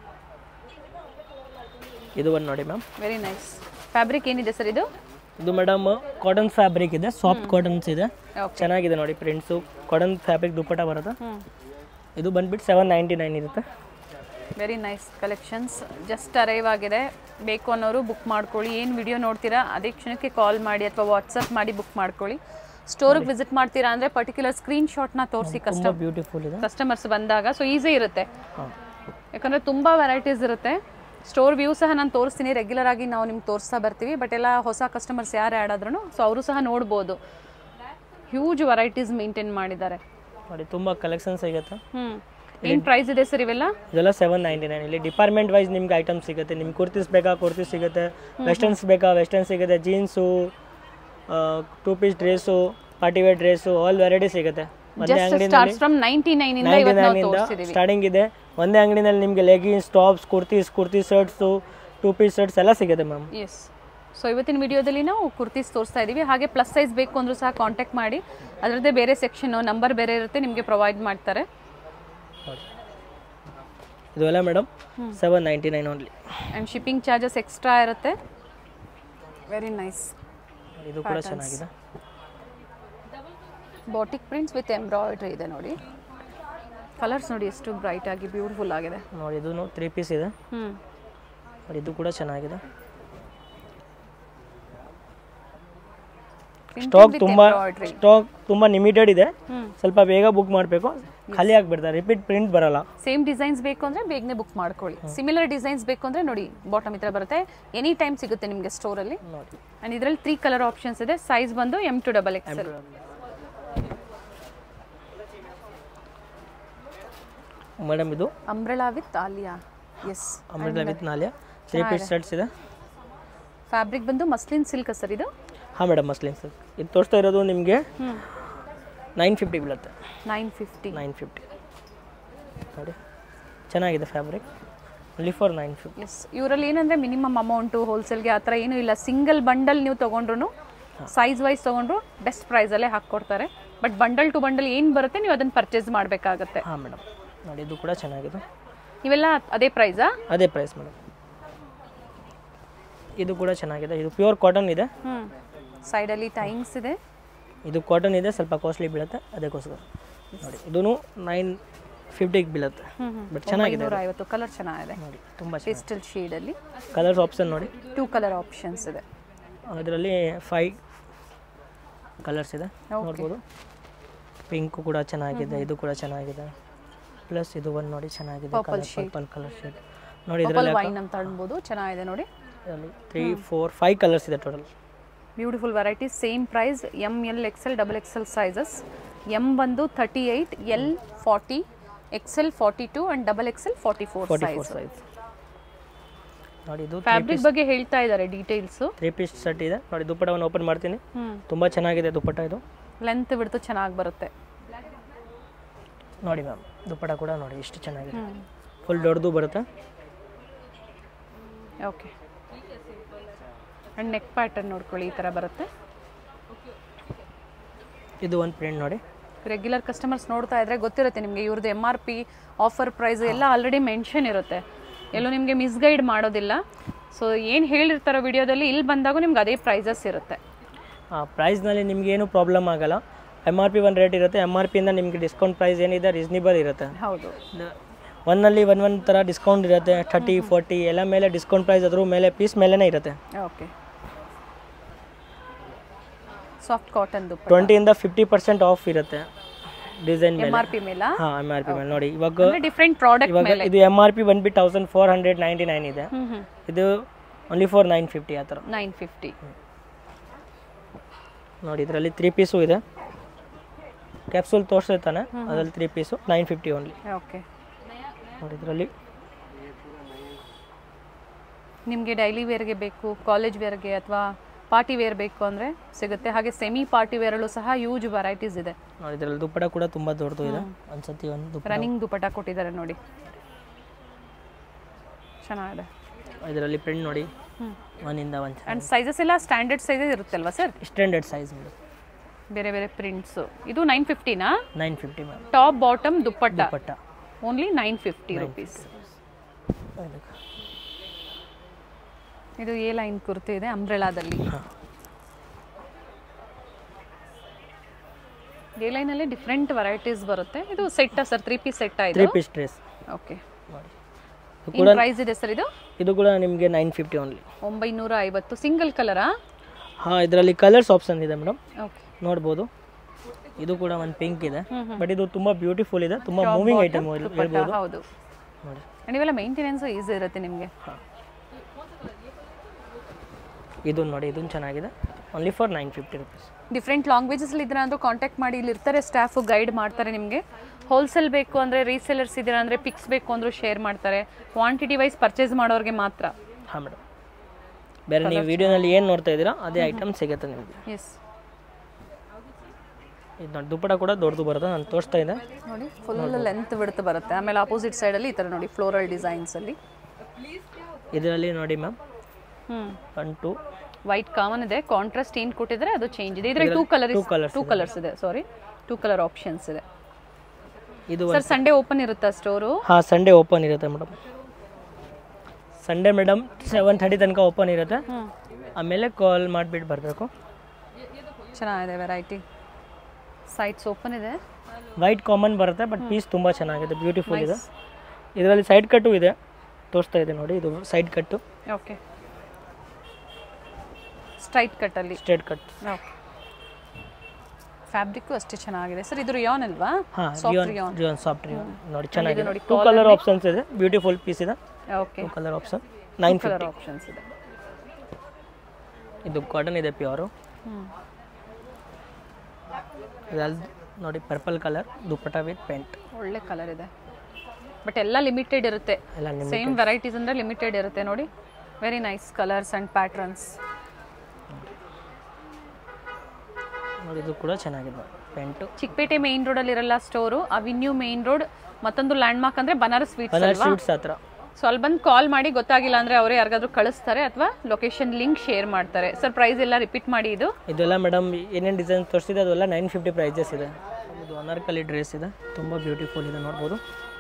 ಇದು ಒಂದು ನೋಡಿ ಮ್ಯಾಮ್ ವೆರಿ ನೈಸ್ ಫ್ಯಾಬ್ರಿಕ್ ಏನಿದೆ ಸರ್ ಇದು ಇದು ಮೇಡಮ್ ಕಾಟನ್ ಫ್ಯಾಬ್ರಿಕ್ ಇದೆ ಸಾಫ್ಟ್ ಕಾಟನ್ಸ್ ಇದೆ ಓಕೆ ಚೆನ್ನಾಗಿದೆ ನೋಡಿ ಪ್ರಿಂಟ್ಸು ಕಾಟನ್ ಫ್ಯಾಬ್ರಿಕ್ ದುಪ್ಪಟ ಬರುತ್ತೆ ಹ್ಞೂ ಇದು ಬಂದ್ಬಿಟ್ಟು ಸೆವೆನ್ ನೈಂಟಿ ನೈನ್ ಇರುತ್ತೆ very nice collections just arrive ಆಗಿದೆ ಬೇಕು ಅನ್ನೋರು ಬುಕ್ ಮಾಡ್ಕೊಳ್ಳಿ ಏನು ವಿಡಿಯೋ ನೋಡ್ತೀರಾ ಅದೇ ಕ್ಷಣಕ್ಕೆ ಕಾಲ್ ಮಾಡಿ ಅಥವಾ ವಾಟ್ಸಪ್ ಮಾಡಿ ಬುಕ್ ಮಾಡ್ಕೊಳ್ಳಿ ಸ್ಟೋರಿಗೆ ವಿಸಿಟ್ ಮಾಡ್ತೀರಾ ಅಂದರೆ ಪರ್ಟಿಕ್ಯುಲರ್ ಸ್ಕ್ರೀನ್ ಶಾಟ್ನ ತೋರಿಸಿ ಕಸ್ಟ ತುಂಬ ಬ್ಯೂಟಿಫುಲ್ ಇದೆ ಕಸ್ಟಮರ್ಸ್ ಬಂದಾಗ ಸೊ ಈಸಿ ಇರುತ್ತೆ ಹಾಂ ಯಾಕಂದರೆ ತುಂಬ ವೆರೈಟೀಸ್ ಇರುತ್ತೆ ಸ್ಟೋರ್ ವ್ಯೂ ಸಹ ನಾನು ತೋರಿಸ್ತೀನಿ ರೆಗ್ಯುಲರ್ ಆಗಿ ನಾವು ನಿಮ್ಗೆ ತೋರಿಸ್ತಾ ಬರ್ತೀವಿ ಬಟ್ ಎಲ್ಲ ಹೊಸ ಕಸ್ಟಮರ್ಸ್ ಯಾರು ಆ್ಯಡ್ ಆದ್ರೂ ಸೊ ಅವರು ಸಹ ನೋಡ್ಬೋದು ಹ್ಯೂಜ್ ವೆರೈಟೀಸ್ ಮೇಂಟೈನ್ ಮಾಡಿದ್ದಾರೆ ನೋಡಿ ತುಂಬ ಕಲೆಕ್ಷನ್ ಸಿಗುತ್ತೆ ಹ್ಞೂ ಏನು ಪ್ರೈಸ್ ಇದೆ ಸರ್ ಇವೆಲ್ಲ ಇದೆಲ್ಲ ಸೆವೆನ್ ನೈಂಟಿ ನೈನ್ ಇಲ್ಲಿ ಡಿಪಾರ್ಟ್ಮೆಂಟ್ ವೈಸ್ ನಿಮ್ಗೆ ಐಟಮ್ ಸಿಗುತ್ತೆ ನಿಮ್ಗೆ ಕುರ್ತೀಸ್ ಬೇಕಾ ಕುರ್ತೀಸ್ ಸಿಗುತ್ತೆ ವೆಸ್ಟರ್ನ್ಸ್ ಬೇಕಾ ವೆಸ್ಟರ್ನ್ ಸಿಗುತ್ತೆ jeans two piece dress party wear dress all variety ಸಿಗುತ್ತೆ ಒಂದೇ ಜಸ್ಟ್ ಅಂಗಡಿನಲ್ಲಿ ಸ್ಟಾರ್ಟ್ಸ್ ಫ್ರಮ್ ನೈಂಟಿ ನೈನಿಂದ ನೈಂಟಿ ಇವತ್ತು ನಾವು ನೈನಿಂದ ತೋರಿಸಿದ್ದೀವಿ ಸ್ಟಾರ್ಟಿಂಗ್ ಇದೆ ಒಂದೇ ಅಂಗಡಿನಲ್ಲಿ ನಿಮಗೆ leggings tops kurtis kurti shirts two piece shirts ಎಲ್ಲ ಸಿಗುತ್ತೆ ಮ್ಯಾಮ್ ಎಸ್ ಸೊ ಇವತ್ತಿನ ವಿಡಿಯೋದಲ್ಲಿ ನಾವು ಕುರ್ತೀಸ್ ತೋರಿಸ್ತಾ ಇದ್ದೀವಿ ಹಾಗೆ ಪ್ಲಸ್ ಸೈಜ್ ಬೇಕು ಅಂದ್ರೂ ಸಹ ಕಾಂಟ್ಯಾಕ್ಟ್ ಮಾಡಿ ಅದರದ್ದೇ ಬೇರೆ ಸೆಕ್ಷನ್ ನಂಬರ್ ಬೇರೆ ಇರುತ್ತೆ ನಿಮಗೆ ಪ್ರೊವೈಡ್ ಮಾಡ್ತಾರೆ ಇದು ಎಲ್ಲ madam seven ninety nine only and shipping charges extra ಇರುತ್ತೆ ವೆರಿ ನೈಸ್ ಇದು ಕೂಡ ಚೆನ್ನಾಗಿದೆ ಬಾಟಿಕ್ ಪ್ರಿಂಟ್ಸ್ ವಿತ್ ಎಂಬ್ರಾಯ್ಡ್ರಿ ಇದೆ ನೋಡಿ ಕಲರ್ಸ್ ನೋಡಿ ಎಷ್ಟು ಬ್ರೈಟ್ ಆಗಿ ಬ್ಯೂಟಿಫುಲ್ ಆಗಿದೆ ನೋಡಿ ಇದು ತ್ರೀ ಪೀಸ್ ಇದೆ ಹ್ಞೂ ನೋಡಿ ಇದು ಕೂಡ ಚೆನ್ನಾಗಿದೆ ಸ್ಟಾಕ್ ತುಂಬ ಎಂಬ್ರಾಯ್ಡ್ರಿ ಸ್ಟಾಕ್ ತುಂಬ ಲಿಮಿಟೆಡ್ ಇದೆ ಹ್ಞೂ ಸ್ವಲ್ಪ ಬೇಗ ಬುಕ್ ಮಾಡಬೇಕು ಖಾಲಿ ಆಗಿಬಿಡ್ತಾರೆ ರಿಪೀಟ್ ಪ್ರಿಂಟ್ ಬರಲ್ಲ ಸೇಮ್ ಡಿಸೈನ್ಸ್ ಬೇಕು ಅಂದರೆ ಬೇಗನೆ ಬುಕ್ ಮಾಡ್ಕೊಳ್ಳಿ ಸಿಮಿಲರ್ ಡಿಸೈನ್ಸ್ ಬೇಕು ಅಂದರೆ ನೋಡಿ ಬಾಟಮ್ ಈ ಥರ ಬರುತ್ತೆ ಎನಿ ಟೈಮ್ ಸಿಗುತ್ತೆ ನಿಮಗೆ ಸ್ಟೋರಲ್ಲಿ ನೋಡಿ ಆ್ಯಂಡ್ ಇದರಲ್ಲಿ ತ್ರೀ ಕಲರ್ ಆಪ್ಷನ್ಸ್ ಇದೆ ಸೈಜ್ ಬಂದು M to double XL madam ಇದು ಅಂಬ್ರೆಲಾ ವಿತ್ ಆಲಿಯಾ ಎಸ್ ಅಮೃತ ವಿತ್ ನಾಲ್ಯ ತ್ರೀ ಪೀಸ್ ಶರ್ಟ್ಸ್ ಇದೆ ಫ್ಯಾಬ್ರಿಕ್ ಬಂದು ಮಸ್ಲಿನ್ ಸಿಲ್ಕ್ ಸರ್ ಇದು ಹಾಂ ಮೇಡಮ್ ಮಸ್ಲಿನ್ ಸರ್ ಇದು ತೋರಿಸ್ತಾ ಇರೋದು ನಿಮಗೆ ಹ್ಞೂ ನೈನ್ ಫಿಫ್ಟಿ ಬೀಳುತ್ತೆ ನೈನ್ ಫಿಫ್ಟಿ ನೈನ್ ಫಿಫ್ಟಿ ನೋಡಿ ಚೆನ್ನಾಗಿದೆ fabric only for nine fifty yes ಇವರಲ್ಲಿ ಏನಂದರೆ ಮಿನಿಮಮ್ ಅಮೌಂಟು ಹೋಲ್ಸೇಲ್ಗೆ ಆ ಥರ ಏನೂ ಇಲ್ಲ ಸಿಂಗಲ್ ಬಂಡಲ್ ನೀವು ತೊಗೊಂಡ್ರು ಸೈಜ್ ವೈಸ್ ತೊಗೊಂಡ್ರು ಬೆಸ್ಟ್ ಪ್ರೈಸಲ್ಲೇ ಹಾಕ್ಕೊಡ್ತಾರೆ ಬಟ್ ಬಂಡಲ್ ಟು ಬಂಡಲ್ ಏನು ಬರುತ್ತೆ ನೀವು ಅದನ್ನು ಪರ್ಚೇಸ್ ಮಾಡಬೇಕಾಗತ್ತೆ ಹಾಂ ಮೇಡಮ್ ನೋಡಿ ಇದು ಕೂಡ ಚೆನ್ನಾಗಿದೆ ಇವೆಲ್ಲ ಅದೇ ಪ್ರೈಸಾ ಅದೇ ಪ್ರೈಸ್ ಮೇಡಮ್ ಇದು ಕೂಡ ಚೆನ್ನಾಗಿದೆ ಇದು ಪ್ಯೂರ್ ಕಾಟನ್ ಇದೆ ಹ್ಞೂ ಸೈಡಲ್ಲಿ ಟೈಮ್ಸ್ ಇದೆ ಇದು ಕಾಟನ್ ಇದೆ ಸ್ವಲ್ಪ ಕಾಸ್ಟ್ಲಿ ಬೀಳುತ್ತೆ ಅದಕ್ಕೋಸ್ಕರ ನೋಡಿ ಇದೂ ನೈನ್ ಫಿಫ್ಟಿಗೆ ಬೀಳುತ್ತೆ ಹ್ಞೂ ಹ್ಞೂ ಬಟ್ ಚೆನ್ನಾಗಿದೆ ಇನ್ನೂರ ಐವತ್ತು ಕಲರ್ ಚೆನ್ನಾಗಿದೆ ನೋಡಿ ತುಂಬ ಚೆನ್ನಾಗಿ ಪೇಸ್ಟಲ್ ಶೇಡಲ್ಲಿ ಕಲರ್ಸ್ ಆಪ್ಷನ್ ನೋಡಿ ಟೂ ಕಲರ್ ಆಪ್ಷನ್ಸ್ ಇದೆ ಅದರಲ್ಲಿ ಫೈವ್ ಕಲರ್ಸ್ ಇದೆ ನೋಡ್ಬೋದು ಪಿಂಕು ಕೂಡ ಚೆನ್ನಾಗಿದೆ ಇದು ಕೂಡ ಚೆನ್ನಾಗಿದೆ ಪ್ಲಸ್ ಇದು ಒಂದು ನೋಡಿ ಚೆನ್ನಾಗಿದೆ ಕಲರ್ ಪರ್ಪಲ್ ಕಲರ್ ಶೇಡ್ ನೋಡಿ ಪರ್ಪಲ್ ಇದರಲ್ಲಿ ವೈನ್ ಅಂತ ಅನ್ಬೋದು ಚೆನ್ನಾಗಿದೆ ನೋಡಿ ತ್ರೀ ಫೋರ್ ಫೈವ್ ಕಲರ್ಸ್ ಇದೆ total beautiful variety same price M L XL double XL sizes M ಬಂದು thirty eight L forty XL forty two and double XL forty four forty size four size ನೋಡಿ ಇದು fabric ಬಗ್ಗೆ ಹೇಳ್ತಾ ಇದ್ದಾರೆ details three piece shirt ಇದೆ ನೋಡಿ ದುಪ್ಪಟವನ್ನು open ಮಾಡ್ತೀನಿ ಹ್ಞೂ ತುಂಬ ಚೆನ್ನಾಗಿದೆ ದುಪ್ಪಟ ಇದು ಲೆಂತ್ ಬಿಡ್ತು ಚೆನ್ನಾಗಿ ಬರುತ್ತೆ ನೋಡಿ ಮ್ಯಾಮ್ ದುಪ್ಪಟ ಕೂಡ ನೋಡಿ ಎಷ್ಟು ಚೆನ್ನಾಗಿದೆ ಹ್ಞೂ ಫುಲ್ ದೊಡ್ಡದು ಬರುತ್ತೆ ಓಕೆ ಆ್ಯಂಡ್ ನೆಕ್ ಪ್ಯಾಟರ್ನ್ ನೋಡ್ಕೊಳ್ಳಿ ಈ ಥರ ಬರುತ್ತೆ ಇದು ಒಂದು ಪ್ರಿಂಟ್ ನೋಡಿ ರೆಗ್ಯುಲರ್ ಕಸ್ಟಮರ್ಸ್ ನೋಡ್ತಾ ಇದ್ರೆ ಗೊತ್ತಿರುತ್ತೆ ನಿಮಗೆ ಇವ್ರದ್ದು M R P offer price ಎಲ್ಲ ಆಲ್ರೆಡಿ ಮೆನ್ಷನ್ ಇರುತ್ತೆ ಎಲ್ಲೂ ನಿಮಗೆ ಮಿಸ್ಗೈಡ್ ಮಾಡೋದಿಲ್ಲ ಸೊ ಏನು ಹೇಳಿರ್ತಾರೋ ವಿಡಿಯೋದಲ್ಲಿ ಇಲ್ಲಿ ಬಂದಾಗ ನಿಮ್ಗೆ ಅದೇ ಪ್ರೈಸಸ್ ಇರುತ್ತೆ ಪ್ರೈಸ್ನಲ್ಲಿ ನಿಮ್ಗೆ ಏನು ಪ್ರಾಬ್ಲಮ್ ಆಗಲ್ಲ ಎಮ್ ಆರ್ ಪಿ ಒಂದು ರೇಟ್ ಇರುತ್ತೆ ಎಮ್ ಆರ್ ಪಿಯಿಂದ ನಿಮಗೆ ಡಿಸ್ಕೌಂಟ್ ಪ್ರೈಸ್ ಏನಿದೆ ರೀಸ್ನೇಬಲ್ ಇರುತ್ತೆ ಹೌದು ಒನ್ನಲ್ಲಿ ಒನ್ ಒನ್ ಥರ ಡಿಸ್ಕೌಂಟ್ ಇರುತ್ತೆ ಥರ್ಟಿ ಫೋರ್ಟಿ ಎಲ್ಲ ಮೇಲೆ ಡಿಸ್ಕೌಂಟ್ ಪ್ರೈಸ್ ಅದ್ರ ಮೇಲೆ ಪೀಸ್ ಮೇಲೇ ಇರುತ್ತೆ ಓಕೆ ಸಾಫ್ಟ್ ಕಾಟನ್ ದುಪ್ಪಟ್ಟ ಟ್ವೆಂಟಿಯಿಂದ ಫಿಫ್ಟಿ ಪರ್ಸೆಂಟ್ ಆಫ್ ಇರುತ್ತೆ ಡಿಸೈನ್ ಎಮ್ ಮೇಲೆ ಆರ್ ಪಿ ಮೇಲ ಹಾಂ ಎಮ್ ಆರ್ ಪಿ ಮೇಲೆ ನೋಡಿ ಇವಾಗ ಅಂದರೆ ಡಿಫ್ರೆಂಟ್ ಪ್ರಾಡಕ್ಟ್ ಇವಾಗ ಮೇಲೆ ಇದು ಎಮ್ ಆರ್ ಪಿ ಬಂದ್ಬಿಟ್ಟು thousand four hundred ninety nine ಇದೆ ಹ್ಞೂ ಹ್ಞೂ ಇದು ಓನ್ಲಿ ಫಾರ್ ನೈನ್ ಫಿಫ್ಟಿ ಆ ಥರ ನೈನ್ ಫಿಫ್ಟಿ ನೋಡಿ ಇದರಲ್ಲಿ ತ್ರೀ ಪೀಸು ಇದೆ ಕ್ಯಾಪ್ಸೂಲ್ ತೋರಿಸಿರ್ತಾನೆ ಅದರಲ್ಲಿ three piece nine fifty only okay ನೋಡಿ ಇದರಲ್ಲಿ ನಿಮಗೆ ಡೈಲಿ ವೇರ್ಗೆ ಬೇಕು ಕಾಲೇಜ್ ವೇರ್ಗೆ ಅಥವಾ ಪಾರ್ಟಿ ವೇರ್ ಬೇಕು ಅಂದರೆ ಸಿಗುತ್ತೆ ಹಾಗೆ ಸೆಮಿ ಪಾರ್ಟಿ ವೇರಲ್ಲೂ ಸಹ ಯೂಜ್ ವೆರೈಟೀಸ್ ಇದೆ ನೋಡಿ ಇದರಲ್ಲಿ ದುಪ್ಪಟ ಕೂಡ ತುಂಬ ದೊಡ್ಡದು ಇದೆ ಒಂದ್ಸತಿ ಒಂದು ದುಪ್ಪಟ ರನ್ನಿಂಗ್ ದುಪಟ ಕೊಟ್ಟಿದ್ದಾರೆ ನೋಡಿ ಚೆನ್ನಾಗಿದೆ ಇದರಲ್ಲಿ ಪ್ರಿಂಟ್ ನೋಡಿ ಹ್ಞೂ ಒನ್ನಿಂದ ಒಂದು ಆ್ಯಂಡ್ ಸೈಜಸ್ ಎಲ್ಲ ಸ್ಟ್ಯಾಂಡರ್ಡ್ ಸೈಜಸ್ ಇರುತ್ತಲ್ವಾ ಸರ್ ಸ್ಟ್ಯಾಂಡರ್ಡ್ ಸೈಜ್ ಮೇಡಮ್ ಬೇರೆ ಬೇರೆ ಪ್ರಿಂಟ್ಸು ಇದು ನೈನ್ ಫಿಫ್ಟಿನಾ nine fifty ma'am top bottom dupatta dupatta only nine fifty rupees ಇದು ಎ ಲೈನ್ ಕುರ್ತಿ ಇದೆ ಅಂಬ್ರೆಲಾದಲ್ಲಿ ಎ ಲೈನಲ್ಲಿ ಡಿಫ್ರೆಂಟ್ ವೆರೈಟೀಸ್ ಬರುತ್ತೆ ಇದು ಸೆಟ್ಟಾ sir three piece set three ಇದು ಪೀಸ್ ಡ್ರೆಸ್ ಓಕೆ ನೋಡಿ ಇದು ಏನು ಪ್ರೈಸ್ ಇದೆ ಸರ್ ಇದು ಇದು ಕೂಡ ನಿಮಗೆ ನೈನ್ ಫಿಫ್ಟಿ ಓನ್ಲಿ ಒಂಬೈನೂರ ಐವತ್ತು ಸಿಂಗಲ್ ಕಲರಾ ಹಾಂ ಇದರಲ್ಲಿ ಕಲರ್ಸ್ ಆಪ್ಷನ್ ಇದೆ ಮೇಡಮ್ ಓಕೆ ನೋಡ್ಬೋದು ಇದು ಕೂಡ ಒಂದು ಪಿಂಕ್ ಇದೆ ಹ್ಮ್, ಹ್ಮ್. ಬಟ್ ಇದು ತುಂಬ ಬ್ಯೂಟಿಫುಲ್ ಇದೆ ತುಂಬ ಮೂವಿಂಗ್ ಐಟಮ್ ಹೇಳ್ಬೋದು ಹೌದು ನೋಡಿ And ಇವೆಲ್ಲ ಮೇಂಟೆನೆನ್ಸ್ ಈಸಿ ಇರುತ್ತೆ ನಿಮಗೆ ಹಾಂ ಇದು ನೋಡಿ ಇದನ್ನು ಚೆನ್ನಾಗಿದೆ only for nine fifty rupees different ಲ್ಯಾಂಗ್ವೇಜಸ್ಲಿ ಇದ್ದೀರಾ ಅಂದರೂ ಕಾಂಟ್ಯಾಕ್ಟ್ ಮಾಡಿ ಇಲ್ಲಿ ಇರ್ತಾರೆ ಸ್ಟಾಫು ಗೈಡ್ ಮಾಡ್ತಾರೆ ನಿಮಗೆ ಹೋಲ್ಸೇಲ್ ಬೇಕು ಅಂದರೆ ರೀಸೇಲರ್ಸ್ ಇದ್ದೀರಾ ಅಂದರೆ ಪಿಕ್ಸ್ ಬೇಕು ಅಂದರೂ ಶೇರ್ ಮಾಡ್ತಾರೆ ಕ್ವಾಂಟಿಟಿ ವೈಸ್ ಪರ್ಚೇಸ್ ಮಾಡೋರಿಗೆ ಮಾತ್ರ ಹಾಂ ಮೇಡಮ್ ಬೇರೆ ನೀವು ವಿಡಿಯೋನಲ್ಲಿ ಏನು ನೋಡ್ತಾ ಇದ್ದೀರಾ ಅದೇ ಐಟಮ್ ಸಿಗುತ್ತೆ ನಿಮಗೆ ಎಸ್ ಇದು ನೋಡಿ ದುಪ್ಪಟ ಕೂಡ ದೊಡ್ಡದು ಬರುತ್ತೆ ನಾನು ತೋರಿಸ್ತಾ ಇದ್ದೆ ನೋಡಿ ಫುಲ್ ಲೆಂತ್ ಬಿಡ್ತು ಬರುತ್ತೆ ಆಮೇಲೆ ಆಪೋಸಿಟ್ ಸೈಡಲ್ಲಿ ಈ ಥರ ನೋಡಿ ಫ್ಲೋರಲ್ ಡಿಸೈನ್ಸಲ್ಲಿ ಇದರಲ್ಲಿ ನೋಡಿ ಮ್ಯಾಮ್ ಹ್ಞೂ ಒನ್ ಟು ವೈಟ್ ಕಾಮನ್ ಇದೆ ಕಾಂಟ್ರಾಸ್ಟ್ ಏನು ಕೊಟ್ಟಿದ್ರೆ ಅದು ಚೇಂಜ್ ಇದೆ ಇದರಲ್ಲಿ two colour colours two colours ಇದೆ ಸಾರಿ ಟೂ ಕಲರ್ ಆಪ್ಷನ್ಸ್ ಇದೆ ಇದು ಸರ್ ಸಂಡೇ ಓಪನ್ ಇರುತ್ತಾ ಸ್ಟೋರು ಹಾಂ ಸಂಡೇ ಓಪನ್ ಇರುತ್ತೆ madam Sunday madam seven thirty ತನಕ ಓಪನ್ ಇರುತ್ತೆ ಹ್ಞೂ ಆಮೇಲೆ ಕಾಲ್ ಮಾಡಿಬಿಟ್ಟು ಬರಬೇಕು ಚೆನ್ನಾಗಿದೆ ವೆರೈಟಿ ಸೈಟ್ಸ್ ಓಪನ್ ಇದೆ ವೈಟ್ ಕಾಮನ್ ಬರುತ್ತೆ ಬಟ್ ಪೀಸ್ ತುಂಬ ಚೆನ್ನಾಗಿದೆ ಬ್ಯೂಟಿಫುಲ್ ಇದೆ ಇದರಲ್ಲಿ ಸೈಡ್ ಕಟ್ಟು ಇದೆ ತೋರಿಸ್ತಾ ಇದೆ ನೋಡಿ ಇದು ಸೈಡ್ ಕಟ್ಟು ಓಕೆ ಸ್ಟ್ರೈಟ್ ಕಟ್ಟಲ್ಲಿ ಸ್ಟ್ರೇಟ್ ಕಟ್ ಓಕೆ ಫ್ಯಾಬ್ರಿಕ್ಕು ಅಷ್ಟೇ ಚೆನ್ನಾಗಿದೆ ಸರ್ ಇದು ರಿಯಾನ್ ಅಲ್ವಾ ಹಾಂ soft rayon rayon rayon soft rayon ನೋಡಿ ಚೆನ್ನಾಗಿದೆ ನೋಡಿ, ಟೂ ಕಲರ್ ಆಪ್ಷನ್ಸ್ ಇದೆ ಬ್ಯೂಟಿಫುಲ್ ಪೀಸ್ ಇದೆ okay two colour option nine colour fifty options ಇದೆ ಇದು ಕಾಟನ್ ಇದೆ ಪ್ಯೂರು ಹ್ಞೂ ಇದರಲ್ಲಿ ನೋಡಿ purple colour dupatta with pant ಒಳ್ಳೆ ಕಲರ್ ಇದೆ ಬಟ್ ಎಲ್ಲ ಲಿಮಿಟೆಡ್ ಇರುತ್ತೆ ಎಲ್ಲ ನಿಮ್ಮ ಸೇಮ್ ವೆರೈಟೀಸ್ ಅಂದರೆ ಲಿಮಿಟೆಡ್ ಇರುತ್ತೆ ನೋಡಿ very nice colours and patterns ನೋಡಿ ಇದು ಕೂಡ ಚೆನ್ನಾಗಿದೆ ಪೆಂಟು ಚಿಕ್ಕಪೇಟೆ ಮೇನ್ ರೋಡಲ್ಲಿ ಇರಲ್ಲ ಸ್ಟೋರು ಅವಿನ್ಯೂ ಮೇನ್ ರೋಡ್ ಮತ್ತೊಂದು ಲ್ಯಾಂಡ್ ಮಾರ್ಕ್ ಅಂದರೆ ಬನಾರಸ್ ಸ್ವೀಟ್ಸ್ ಕಲರ್ ಅಲ್ವಾ ಶೂಟ್ಸ್ ಹತ್ರ ಸೊ ಅಲ್ಲಿ ಬಂದು ಕಾಲ್ ಮಾಡಿ ಗೊತ್ತಾಗಿಲ್ಲ ಅಂದರೆ ಅವರೇ ಯಾರಿಗಾದ್ರೂ ಕಳಿಸ್ತಾರೆ ಅಥವಾ ಲೊಕೇಶನ್ ಲಿಂಕ್ ಶೇರ್ ಮಾಡ್ತಾರೆ ಸರ್ ಪ್ರೈಸ್ ಎಲ್ಲ ರಿಪೀಟ್ ಮಾಡಿ ಇದು ಇದೆಲ್ಲ ಮೇಡಮ್ ಏನೇನು ಡಿಸೈನ್ ತೋರಿಸಿದೆ ಅದೆಲ್ಲ ನೈನ್ ಫಿಫ್ಟಿ ಪ್ರೈಸಸ್ ಇದೆ ಇದು ಅನಾರ್ಕಲಿ ಡ್ರೆಸ್ ಇದೆ ತುಂಬ ಬ್ಯೂಟಿಫುಲ್ ಇದೆ ನೋಡ್ಬೋದು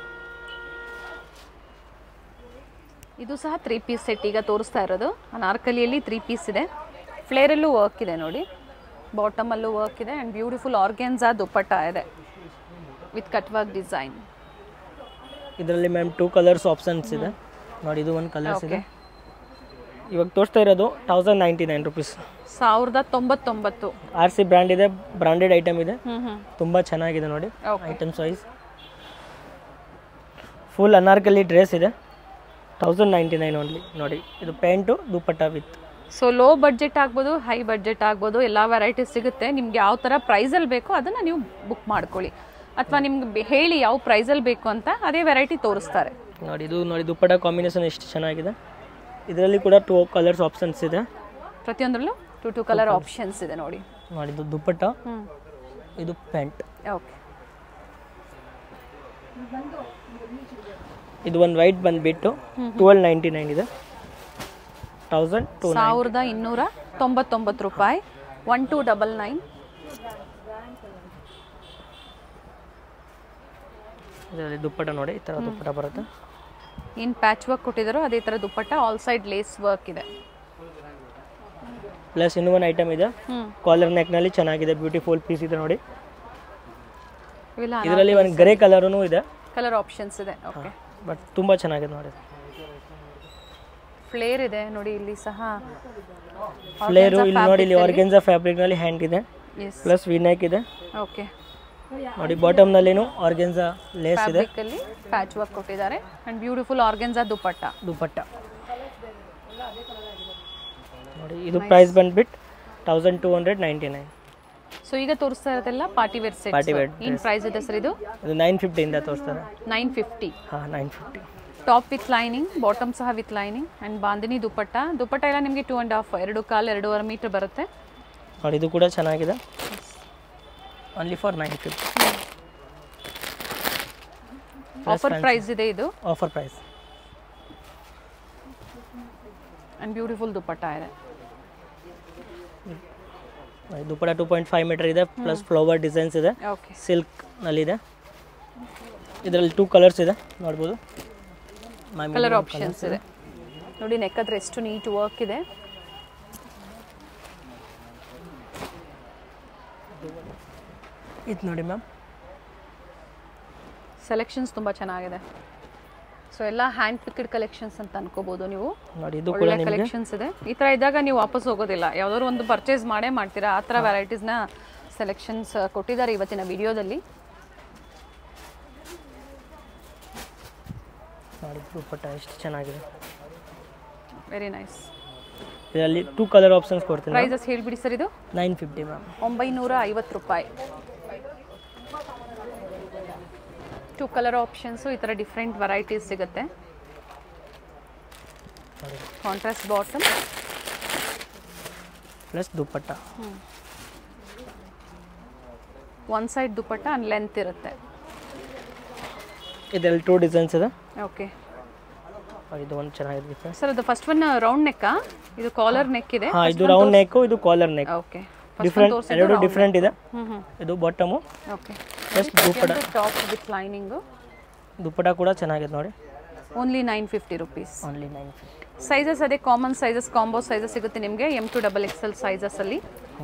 ಇದು ಸಹ ತ್ರೀ ಪೀಸ್ ಸೆಟ್ ಈಗ ತೋರಿಸ್ತಾ ಇರೋದು ಅನಾರ್ಕಲಿಯಲ್ಲಿ ತ್ರೀ ಪೀಸ್ ಇದೆ ಫ್ಲೇರಲ್ಲೂ ವರ್ಕ್ ಇದೆ ನೋಡಿ ಬಾಟಮಲ್ಲೂ ವರ್ಕ್ ಇದೆ ಆ್ಯಂಡ್ ಬ್ಯೂಟಿಫುಲ್ ಆರ್ಗೆನ್ಸಾ ದುಪ್ಪಟ್ಟ ಇದೆ ವಿತ್ ಕಟ್ ವರ್ಕ್ ಡಿಸೈನ್ ಇದರಲ್ಲಿ ಮ್ಯಾಮ್ ಟೂ ಕಲರ್ಸ್ ಆಪ್ಷನ್ಸ್ ಇದೆ ನೋಡಿ ಇದು ಒಂದು ಕಲರ್ಸ್ ಇದೆ ಇವಾಗ ತೋರಿಸ್ತಾ ಇರೋದು ತೌಸಂಡ್ ನೈಂಟಿ ನೈನ್ ರುಪೀಸ್ ಸಾವಿರದ ತೊಂಬತ್ತೊಂಬತ್ತು ಆರ್ ಸಿ ಬ್ರ್ಯಾಂಡ್ ಇದೆ ಬ್ರಾಂಡೆಡ್ ಐಟಮ್ ಇದೆ ಹ್ಞೂ ಹ್ಞೂ ತುಂಬ ಚೆನ್ನಾಗಿದೆ ನೋಡಿ okay items wise full Anarkali dress ಇದೆ ತೌಸಂಡ್ ನೈಂಟಿ ನೈನ್ ಓನ್ಲಿ ನೋಡಿ ಇದು pant dupatta with so low budget ಆಗ್ಬೋದು ಹೈ ಬಡ್ಜೆಟ್ ಆಗ್ಬೋದು ಎಲ್ಲ ವೆರೈಟೀಸ್ ಸಿಗುತ್ತೆ ನಿಮ್ಗೆ ಯಾವ ಥರ ಪ್ರೈಸಲ್ಲಿ ಬೇಕೋ ಅದನ್ನು ನೀವು ಬುಕ್ ಮಾಡ್ಕೊಳ್ಳಿ ಅಥವಾ ನಿಮ್ಗೆ ಬೆ- ಹೇಳಿ ಯಾವ ಪ್ರೈಸಲ್ಲಿ ಬೇಕು ಅಂತ ಅದೇ ವೆರೈಟಿ ತೋರಿಸ್ತಾರೆ ನೋಡಿ ಇದು ನೋಡಿ ದುಪ್ಪಟ್ಟ ಕಾಂಬಿನೇಷನ್ ಎಷ್ಟು ಚೆನ್ನಾಗಿದೆ ಇದರಲ್ಲಿ ಕೂಡ ಟೂ ಕಲರ್ಸ್ ಆಪ್ಷನ್ಸ್ ಇದೆ ಪ್ರತಿಯೊಂದರಲ್ಲೂ ಟು ಟು ಕಲರ್ ಆಪ್ಷನ್ಸ್ ಇದೆ ನೋಡಿ ನೋಡಿ ಇದು ದುಪ್ಪಟ್ಟ ಹ್ಞೂ ಇದು ಪ್ಯಾಂಟ್ ಓಕೆ ಇದು ಒಂದು ವೈಟ್ ಬಂದುಬಿಟ್ಟು ಟ್ವೆಲ್ ನೈಂಟಿ ನೈನ್ ಇದೆ ತೌಸಂಡ್ ಟೂ ಸಾವಿರದ ಇನ್ನೂರ ತೊಂಬತ್ತೊಂಬತ್ತು ರೂಪಾಯಿ ಒನ್ ಟು ಡಬಲ್ ನೈನ್ ಇದರಲ್ಲಿ ದುಪ್ಪಟ್ಟ ನೋಡಿ ಈ ಥರ ದುಪ್ಪಟ್ಟ ಬರುತ್ತೆ ಏನು ಪ್ಯಾಚ್ ವರ್ಕ್ ಕೊಟ್ಟಿದ್ದಾರೋ ಅದೇ ಥರ dupatta all side lace work ಇದೆ ಪ್ಲಸ್ ಇನ್ನೂ ಒಂದು ಐಟಮ್ ಇದೆ ಹ್ಞೂ ಕಾಲರ್ ನೆಕ್ನಲ್ಲಿ ಚೆನ್ನಾಗಿದೆ ಬ್ಯೂಟಿಫುಲ್ ಪೀಸ್ ಇದೆ ನೋಡಿ ಇವೆಲ್ಲ ಇದರಲ್ಲಿ ಒಂದು ಗ್ರೇ ಕಲರೂ ಇದೆ ಕಲರ್ ಆಪ್ಷನ್ಸ್ ಇದೆ ಓಕೆ ಬಟ್ ತುಂಬ ಚೆನ್ನಾಗಿದೆ ನೋಡಿ ಫ್ಲೇರ್ ಇದೆ ನೋಡಿ ಇಲ್ಲಿ ಸಹ ಫ್ಲೇರು ಇಲ್ಲಿ ನೋಡಿ ಇಲ್ಲಿ ಆರ್ಗೆನ್ಸಾ ಫ್ಯಾಬ್ರಿಕ್ನಲ್ಲಿ ಹ್ಯಾಂಡ್ ಇದೆ ಎಸ್ ಪ್ಲಸ್ ವಿನಾಕ್ ಇದೆ ಓಕೆ ನೋಡಿ ಬಾಟಮ್ನಲ್ಲಿನೂ ಆರ್ಗೆನ್ಸಾ ಲೇಸ್ ಇದೆ ಫ್ಯಾಬ್ರಿಕಲ್ಲಿ ಪ್ಯಾಚ್ ವರ್ಕ್ ಕೊಟ್ಟಿದ್ದಾರೆ and beautiful organza dupatta dupatta ನೋಡಿ ಇದು ಪ್ರೈಸ್ ಬಂದ್ಬಿಟ್ಟು thousand two hundred ninety nine so ಈಗ ತೋರಿಸ್ತಾ ಇರೋದೆಲ್ಲ party wear set Party wear ಏನು ಪ್ರೈಸ್ ಇದೆ ಸರ್ ಇದು ಇದು ನೈನ್ ಫಿಫ್ಟಿಯಿಂದ ತೋರಿಸ್ತಾರೆ ನೈನ್ ಫಿಫ್ಟಿ ಹಾಂ nine fifty top with lining bottom ಸಹ with lining and bandhani dupatta ದುಪ್ಪಟ್ಟ ಎಲ್ಲ ನಿಮಗೆ ಟೂ ಆ್ಯಂಡ್ ಹಾಫ್ ಎರಡು ಕಾಲು ಎರಡೂವರೆ ಮೀಟರ್ ಬರುತ್ತೆ ನೋಡಿ ಇದು ಕೂಡ ಚೆನ್ನಾಗಿದೆ only for nine fifty offer price ಇದೆ ಇದು offer price and beautiful dupatta ಇದೆ dupatta two point five metre ಇದೆ ಪ್ಲಸ್ ಫ್ಲವರ್ ಡಿಸೈನ್ಸ್ ಇದೆ ಓಕೆ ಸಿಲ್ಕ್ನಲ್ಲಿದೆ ಇದರಲ್ಲಿ ಟೂ ಕಲರ್ಸ್ ಇದೆ ನೋಡ್ಬೋದು ಮ್ಯಾಮ್ ಕಲರ್ ಆಪ್ಷನ್ಸ್ ಇದೆ ನೋಡಿ ನೆಕ್ ಹತ್ರ ಎಷ್ಟು ನೀಟ್ ವರ್ಕ್ ಇದೆ ಇದು ನೋಡಿ ಮ್ಯಾಮ್ ಸೆಲೆಕ್ಷನ್ಸ್ ತುಂಬ ಚೆನ್ನಾಗಿದೆ ಸೊ ಎಲ್ಲ ಹ್ಯಾಂಡ್ ಪಿಕ್ಡ್ ಕಲೆಕ್ಷನ್ಸ್ ಅಂತ ಅನ್ಕೋಬೋದು ನೀವು ನೋಡಿ ಇದು ಕೂಡ ಒಳ್ಳೆ ನಿಮಗೆ ಕಲೆಕ್ಷನ್ಸ್ ಇದೆ ಈ ಥರ ಇದ್ದಾಗ ನೀವು ವಾಪಸ್ ಹೋಗೋದಿಲ್ಲ ಯಾವ್ದಾದ್ರು ಒಂದು ಪರ್ಚೇಸ್ ಮಾಡೇ ಮಾಡ್ತೀರಾ ಆ ಥರ ವೆರೈಟೀಸ್ನ ಸೆಲೆಕ್ಷನ್ಸ್ ಕೊಟ್ಟಿದ್ದಾರೆ ಇವತ್ತಿನ ವಿಡಿಯೋದಲ್ಲಿ ನೋಡಿ ದುಪ್ಪಟ್ಟ ಎಷ್ಟು ಚೆನ್ನಾಗಿದೆ ವೆರಿ ನೈಸ್ ಇದರಲ್ಲಿ ಟೂ ಕಲರ್ ಆಪ್ಷನ್ಸ್ ಕೊಡ್ತೀನಿ ಪ್ರೈಸಸ್ ಹೇಳ್ಬಿಡಿ ಸರ್ ಇದು ನೈನ್ ಫಿಫ್ಟಿ ಮ್ಯಾಮ್ ಒಂಬೈನೂರ ಐವತ್ತು ರೂಪಾಯಿ ಟೂ ಕಲರ್ ಆಪ್ಷನ್ಸು ಈ ಥರ ಡಿಫ್ರೆಂಟ್ ವೆರೈಟೀಸ್ ಸಿಗುತ್ತೆ contrast bottom plus dupatta one side dupatta and length ಇರುತ್ತೆ ಇದರಲ್ಲಿ ಟೂ ಡಿಸೈನ್ಸ್ ಇದೆ ಓಕೆ ಇದು ಒಂದು ಚೆನ್ನಾಗಿದೆ ಡಿಫ್ರೆನ್ಸ್ ಸರ್ ಅದು ಫಸ್ಟ್ ಒನ್ ರೌಂಡ್ ನೆಕ್ಕಾ ಇದು ಕಾಲರ್ ನೆಕ್ ಇದೆ ಹಾಂ ಇದು ರೌಂಡ್ ನೆಕ್ಕು ಇದು ಕಾಲರ್ ನೆಕ್ ಓಕೆ ಡಿಫ್ರೆಂಟ್ ಎರಡು ಡಿಫ್ರೆಂಟ್ ಇದೆ ಹ್ಞೂ ಹ್ಞೂ ಇದು bottom okay plus dupatta top with lining dupatta ಕೂಡ ಚೆನ್ನಾಗಿದೆ ನೋಡಿ only nine fifty rupees only nine fifty sizes ಅದೇ ಕಾಮನ್ ಸೈಜಸ್ ಕಾಂಬೋ ಸೈಜಸ್ ಸಿಗುತ್ತೆ ನಿಮಗೆ M to double X L ಸೈಜಸಲ್ಲಿ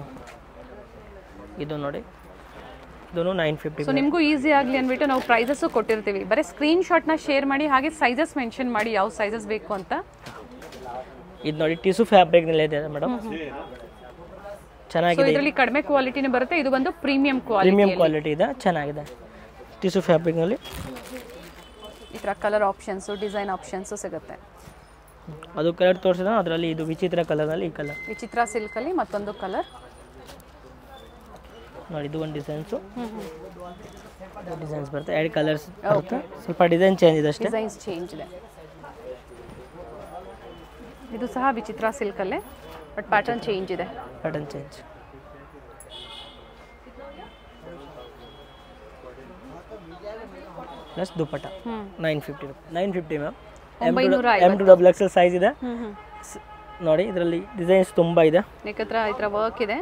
ಇದು ನೋಡಿ ಇದೂ ನೈನ್ ಫಿಫ್ಟಿ ಸೊ ನಿಮಗೂ ಈಸಿ ಆಗಲಿ ಅಂದ್ಬಿಟ್ಟು ನಾವು ಪ್ರೈಸಸ್ಸು ಕೊಟ್ಟಿರ್ತೀವಿ ಬರೀ ಸ್ಕ್ರೀನ್ ಶಾಟ್ನ ಶೇರ್ ಮಾಡಿ ಹಾಗೆ ಸೈಜಸ್ ಮೆನ್ಷನ್ ಮಾಡಿ ಯಾವ ಸೈಜಸ್ ಬೇಕು ಅಂತ ಇದು ನೋಡಿ ಟಿಸು ಫ್ಯಾಬ್ರಿಕ್ನಲ್ಲೇ ಇದೆ ಮೇಡಮ್ ಸೊ ಚೆನ್ನಾಗಿದೆ ಇದರಲ್ಲಿ ಕಡಿಮೆ ಕ್ವಾಲಿಟಿನೇ ಬರುತ್ತೆ ಇದು ಬಂದು ಪ್ರೀಮಿಯಂ ಕ್ವಾಲಿಟಿ ಪ್ರೀಮಿಯಂ ಕ್ವಾಲಿಟಿ ಇದೆ ಚೆನ್ನಾಗಿದೆ ಟಿಸು ಫ್ಯಾಬ್ರಿಕ್ನಲ್ಲಿ ಈ ಥರ ಕಲರ್ ಆಪ್ಷನ್ಸು ಡಿಸೈನ್ ಆಪ್ಷನ್ಸು ಸಿಗುತ್ತೆ ಅದು ಕಲರ್ ತೋರಿಸಿದ ಅದರಲ್ಲಿ ಇದು ವಿಚಿತ್ರ ಕಲರ್ನಲ್ಲಿ ಈ ಕಲರ್ ವಿಚಿತ್ರ ಸಿಲ್ಕಲ್ಲಿ ಮತ್ತೊಂದು ಕಲರ್ ನೋಡಿ ಇದು ಒಂದು ಡಿಸೈನ್ಸು ಡಿಸೈನ್ಸ್ ಬರುತ್ತೆ ಎರಡು ಕಲರ್ಸ್ ಬರುತ್ತೆ ಸ್ವಲ್ಪ ಡಿಸೈನ್ ಚೇಂಜ್ ಇದೆ ಅಷ್ಟೇ ಡಿಸೈನ್ಸ್ ಚೇಂಜ್ ಇದೆ ಇದು ಸಹ ವಿಚಿತ್ರ ಸಿಲ್ಕಲ್ಲೇ ಬಟ್ ಪ್ಯಾಟರ್ನ್ ಚೇಂಜ್ ಇದೆ ಪ್ಯಾಟರ್ನ್ ಚೇಂಜ್ ಪ್ಲಸ್ ದುಪ್ಪಟ್ಟ ಹ್ಞೂ nine fifty nine fifty ma'am ಒಂಬೈನೂರ M to double Excel size ಇದೆ ಹ್ಞೂ ಹ್ಞೂ ಸ್- ನೋಡಿ ಇದರಲ್ಲಿ ಡಿಸೈನ್ಸ್ ತುಂಬ ಇದೆ ಏಕತ್ರ ಈ ಥರ ವರ್ಕ್ ಇದೆ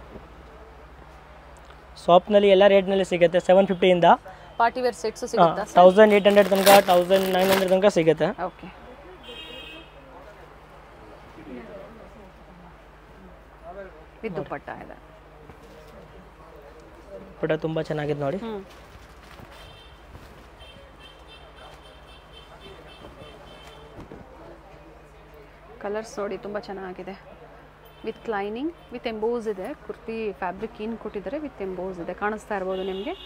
ಶಾಪ್ನಲ್ಲಿ ಎಲ್ಲ ರೇಟ್ನಲ್ಲಿ ಸಿಗುತ್ತೆ ಸೆವೆನ್ ಫಿಫ್ಟಿಯಿಂದ ಪಾರ್ಟಿ ವೇರ್ ಸೆಟ್ಸು ಸಿಗುತ್ತಾ ತೌಸಂಡ್ ಏಯ್ಟ್ ಹಂಡ್ರೆಡ್ ತನಕ ತೌಸಂಡ್ ನೈನ್ ಹಂಡ್ರೆಡ್ ತನಕ ಸಿಗುತ್ತೆ ಓಕೆ ವಿತ್ ದುಪ್ಪಟ್ಟ ಇದೆ ಪುಟ ತುಂಬ ಚೆನ್ನಾಗಿದೆ ನೋಡಿ ಹ್ಞೂ ಕಲರ್ಸ್ ನೋಡಿ ತುಂಬ ಚೆನ್ನಾಗಿದೆ ವಿತ್ ಲೈನಿಂಗ್ ವಿತ್ ಎಂಬೋಸ್ ಇದೆ ಕುರ್ತಿ ಫ್ಯಾಬ್ರಿಕ್ ಏನು ಕೊಟ್ಟಿದ್ದಾರೆ ವಿತ್ ಎಂಬೋಸ್ ಇದೆ ಕಾಣಿಸ್ತಾ ಇರ್ಬೋದು ನಿಮಗೆ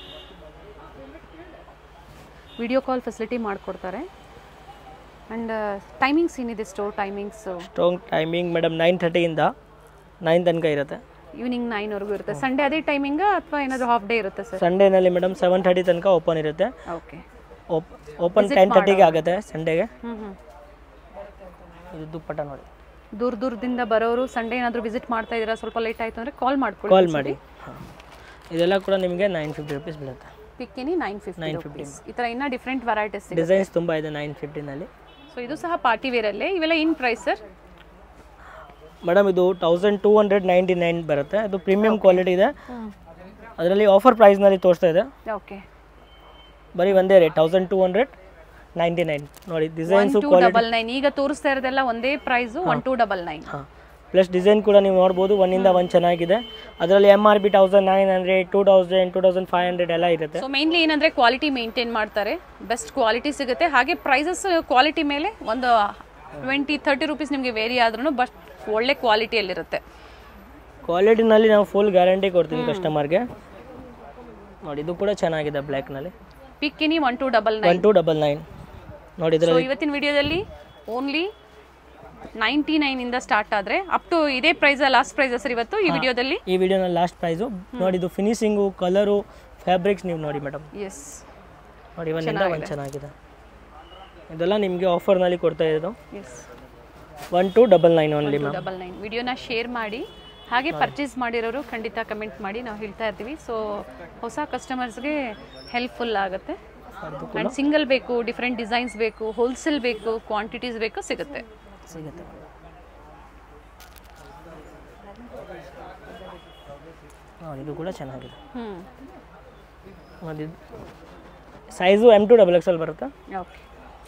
ವಿಡಿಯೋ ಕಾಲ್ ಫೆಸಿಲಿಟಿ ಮಾಡಿಕೊಡ್ತಾರೆ ಆ್ಯಂಡ್ ಟೈಮಿಂಗ್ಸ್ ಏನಿದೆ store timings strong timing madam nine ಥರ್ಟಿಯಿಂದ ನೈನ್ ತನಕ ಇರುತ್ತೆ ಈವ್ನಿಂಗ್ ನೈನ್ವರೆಗೂ ಇರುತ್ತೆ ಸಂಡೇ ಅದೇ ಟೈಮಿಂಗ ಅಥವಾ ಏನಾದರೂ ಹಾಫ್ ಡೇ ಇರುತ್ತೆ ಸರ್ ಸಂಡೇನಲ್ಲಿ ಮೇಡಮ್ ಸೆವೆನ್ ಥರ್ಟಿ ತನಕ ಓಪನ್ ಇರುತ್ತೆ ಓಕೆ ಓಪನ್ ಟೆನ್ ತರ್ಟಿಗೆ ಆಗುತ್ತೆ ಸಂಡೇಗೆ ಹ್ಞೂ ಹ್ಞೂ ಇದು ದುಪ್ಪಟ್ಟ ನೋಡಿ ದೂರ ದೂರದಿಂದ ಬರೋರು ಸಂಡೇ ಏನಾದರೂ ವಿಸಿಟ್ ಮಾಡ್ತಾ ಇದ್ದೀರಾ ಸ್ವಲ್ಪ ಲೇಟ್ ಆಯಿತು ಅಂದರೆ ಕಾಲ್ ಮಾಡ್ಕೊಳ್ಳಿ ಕಾಲ್ ಮಾಡಿ ಹಾಂ ಇದೆಲ್ಲ ಕೂಡ ನಿಮಗೆ ನೈನ್ ಫಿಫ್ಟಿ ರುಪೀಸ್ ಬೀಳುತ್ತೆ ಪಿಕ್ಕಿನಿ ನೈನ್ ಫಿಫ್ಟಿ ರುಪೀಸ್ ಈ ಥರ ಇನ್ನೂ ಡಿಫ್ರೆಂಟ್ ವೆರೈಟೀಸ್ ಸಿಗುತ್ತೆ ಡಿಸೈನ್ಸ್ ತುಂಬ ಇದೆ ನೈನ್ ಫಿಫ್ಟಿನಲ್ಲಿ ಸೊ ಇದು ಸಹ ಪಾರ್ಟಿ ವೇರಲ್ಲೇ ಇವೆಲ್ಲ ಇನ್ ಪ್ರೈಸ್ ಸರ್ ಮೇಡಮ್ ಇದು thousand two hundred ninety nine ಬರುತ್ತೆ ಇದು ಪ್ರೀಮಿಯಂ ಕ್ವಾಲಿಟಿ ಇದೆ ಅದರಲ್ಲಿ ಆಫರ್ ಪ್ರೈಸ್ನಲ್ಲಿ ತೋರಿಸ್ತಾ ಇದೆ ಓಕೆ ಬರೀ ಒಂದೇ rate thousand two hundred ninety nine ನೋಡಿ one designs two quality double nine ಈಗ ತೋರಿಸ್ತಾ ಇರೋದೆಲ್ಲ ಒಂದೇ price one two double nine ಹಾಂ ಪ್ಲಸ್ ಡಿಸೈನ್ ಕೂಡ ನೀವು ನೋಡ್ಬೋದು ಒಂದಿಂದ ಒಂದು ಚೆನ್ನಾಗಿದೆ ಅದರಲ್ಲಿ M R P thousand nine hundred two thousand two thousand five hundred ಎಲ್ಲ ಇರುತ್ತೆ ಸೊ ಮೇನ್ಲಿ ಏನಂದ್ರೆ ಕ್ವಾಲಿಟಿ ಮೇಂಟೈನ್ ಮಾಡ್ತಾರೆ ಬೆಸ್ಟ್ ಕ್ವಾಲಿಟಿ ಸಿಗುತ್ತೆ ಹಾಗೆ ಪ್ರೈಸಸ್ ಕ್ವಾಲಿಟಿ ಮೇಲೆ ಒಂದು ಟ್ವೆಂಟಿ ತರ್ಟಿ ರುಪೀಸ್ ನಿಮಗೆ ವೇರಿ ಆದ್ರೂ ಬಟ್ ಒಳ್ಳೆ ಕ್ವಾಲಿಟಿಯಲ್ಲಿರುತ್ತೆ ಕ್ವಾಲಿಟಿನಲ್ಲಿ ನಾವು ಫುಲ್ ಗ್ಯಾರಂಟಿ ಕೊಡ್ತೀವಿ ಕಸ್ಟಮರ್ಗೆ ನೋಡಿ ಇದು ಕೂಡ ಚೆನ್ನಾಗಿದೆ ಬ್ಲ್ಯಾಕ್ನಲ್ಲಿ ಪಿಕ್ಕಿನಿ one two double nine one two double nine ನೋಡಿ ಸೊ ಇದರಲ್ಲಿ ಇವತ್ತಿನ ವಿಡಿಯೋದಲ್ಲಿ ಓನ್ಲಿ ನೈಂಟಿ ನೈನಿಂದ ಸ್ಟಾರ್ಟ್ ಆದರೆ ಅಪ್ ಟು ಇದೇ ಪ್ರೈಸ್ ಲಾಸ್ಟ್ ಪ್ರೈಸ್ ಸರ್ ಇವತ್ತು ಈ ವಿಡಿಯೋದಲ್ಲಿ ಈ ವಿಡಿಯೋನ ಲಾಸ್ಟ್ ಪ್ರೈಸು ನೋಡಿ ಇದು ಫಿನಿಶಿಂಗು ಕಲರು ಫ್ಯಾಬ್ರಿಕ್ಸ್ ನೀವು ನೋಡಿ ಮೇಡಮ್ ಎಸ್ ನೋಡಿ ಒಂದಿಂದ ಒಂದು ಚೆನ್ನಾಗಿದೆ ಇದೆಲ್ಲ ನಿಮಗೆ ಆಫರ್ನಲ್ಲಿ ಕೊಡ್ತಾ ಇರೋದು yes one two double nine only ma'am double nine ವಿಡಿಯೋನ ಶೇರ್ ಮಾಡಿ ಹಾಗೆ ಪರ್ಚೇಸ್ ಮಾಡಿರೋರು ಖಂಡಿತ ಕಮೆಂಟ್ ಮಾಡಿ ನಾವು ಹೇಳ್ತಾ ಇರ್ತೀವಿ ಸೊ ಹೊಸ ಕಸ್ಟಮರ್ಸ್ಗೆ ಹೆಲ್ಪ್ಫುಲ್ ಆಗುತ್ತೆ ಆ್ಯಂಡ್ ಸಿಂಗಲ್ ಬೇಕು ಡಿಫ್ರೆಂಟ್ ಡಿಸೈನ್ಸ್ ಬೇಕು ಹೋಲ್ಸೇಲ್ ಬೇಕು ಕ್ವಾಂಟಿಟೀಸ್ ಬೇಕು ಸಿಗುತ್ತೆ ಸಿಗುತ್ತೆ ನೋಡಿ ಇದು ಕೂಡ ಚೆನ್ನಾಗಿದೆ ಹ್ಞೂ ಒಂದು size M to double X L ಬರುತ್ತೆ ಓಕೆ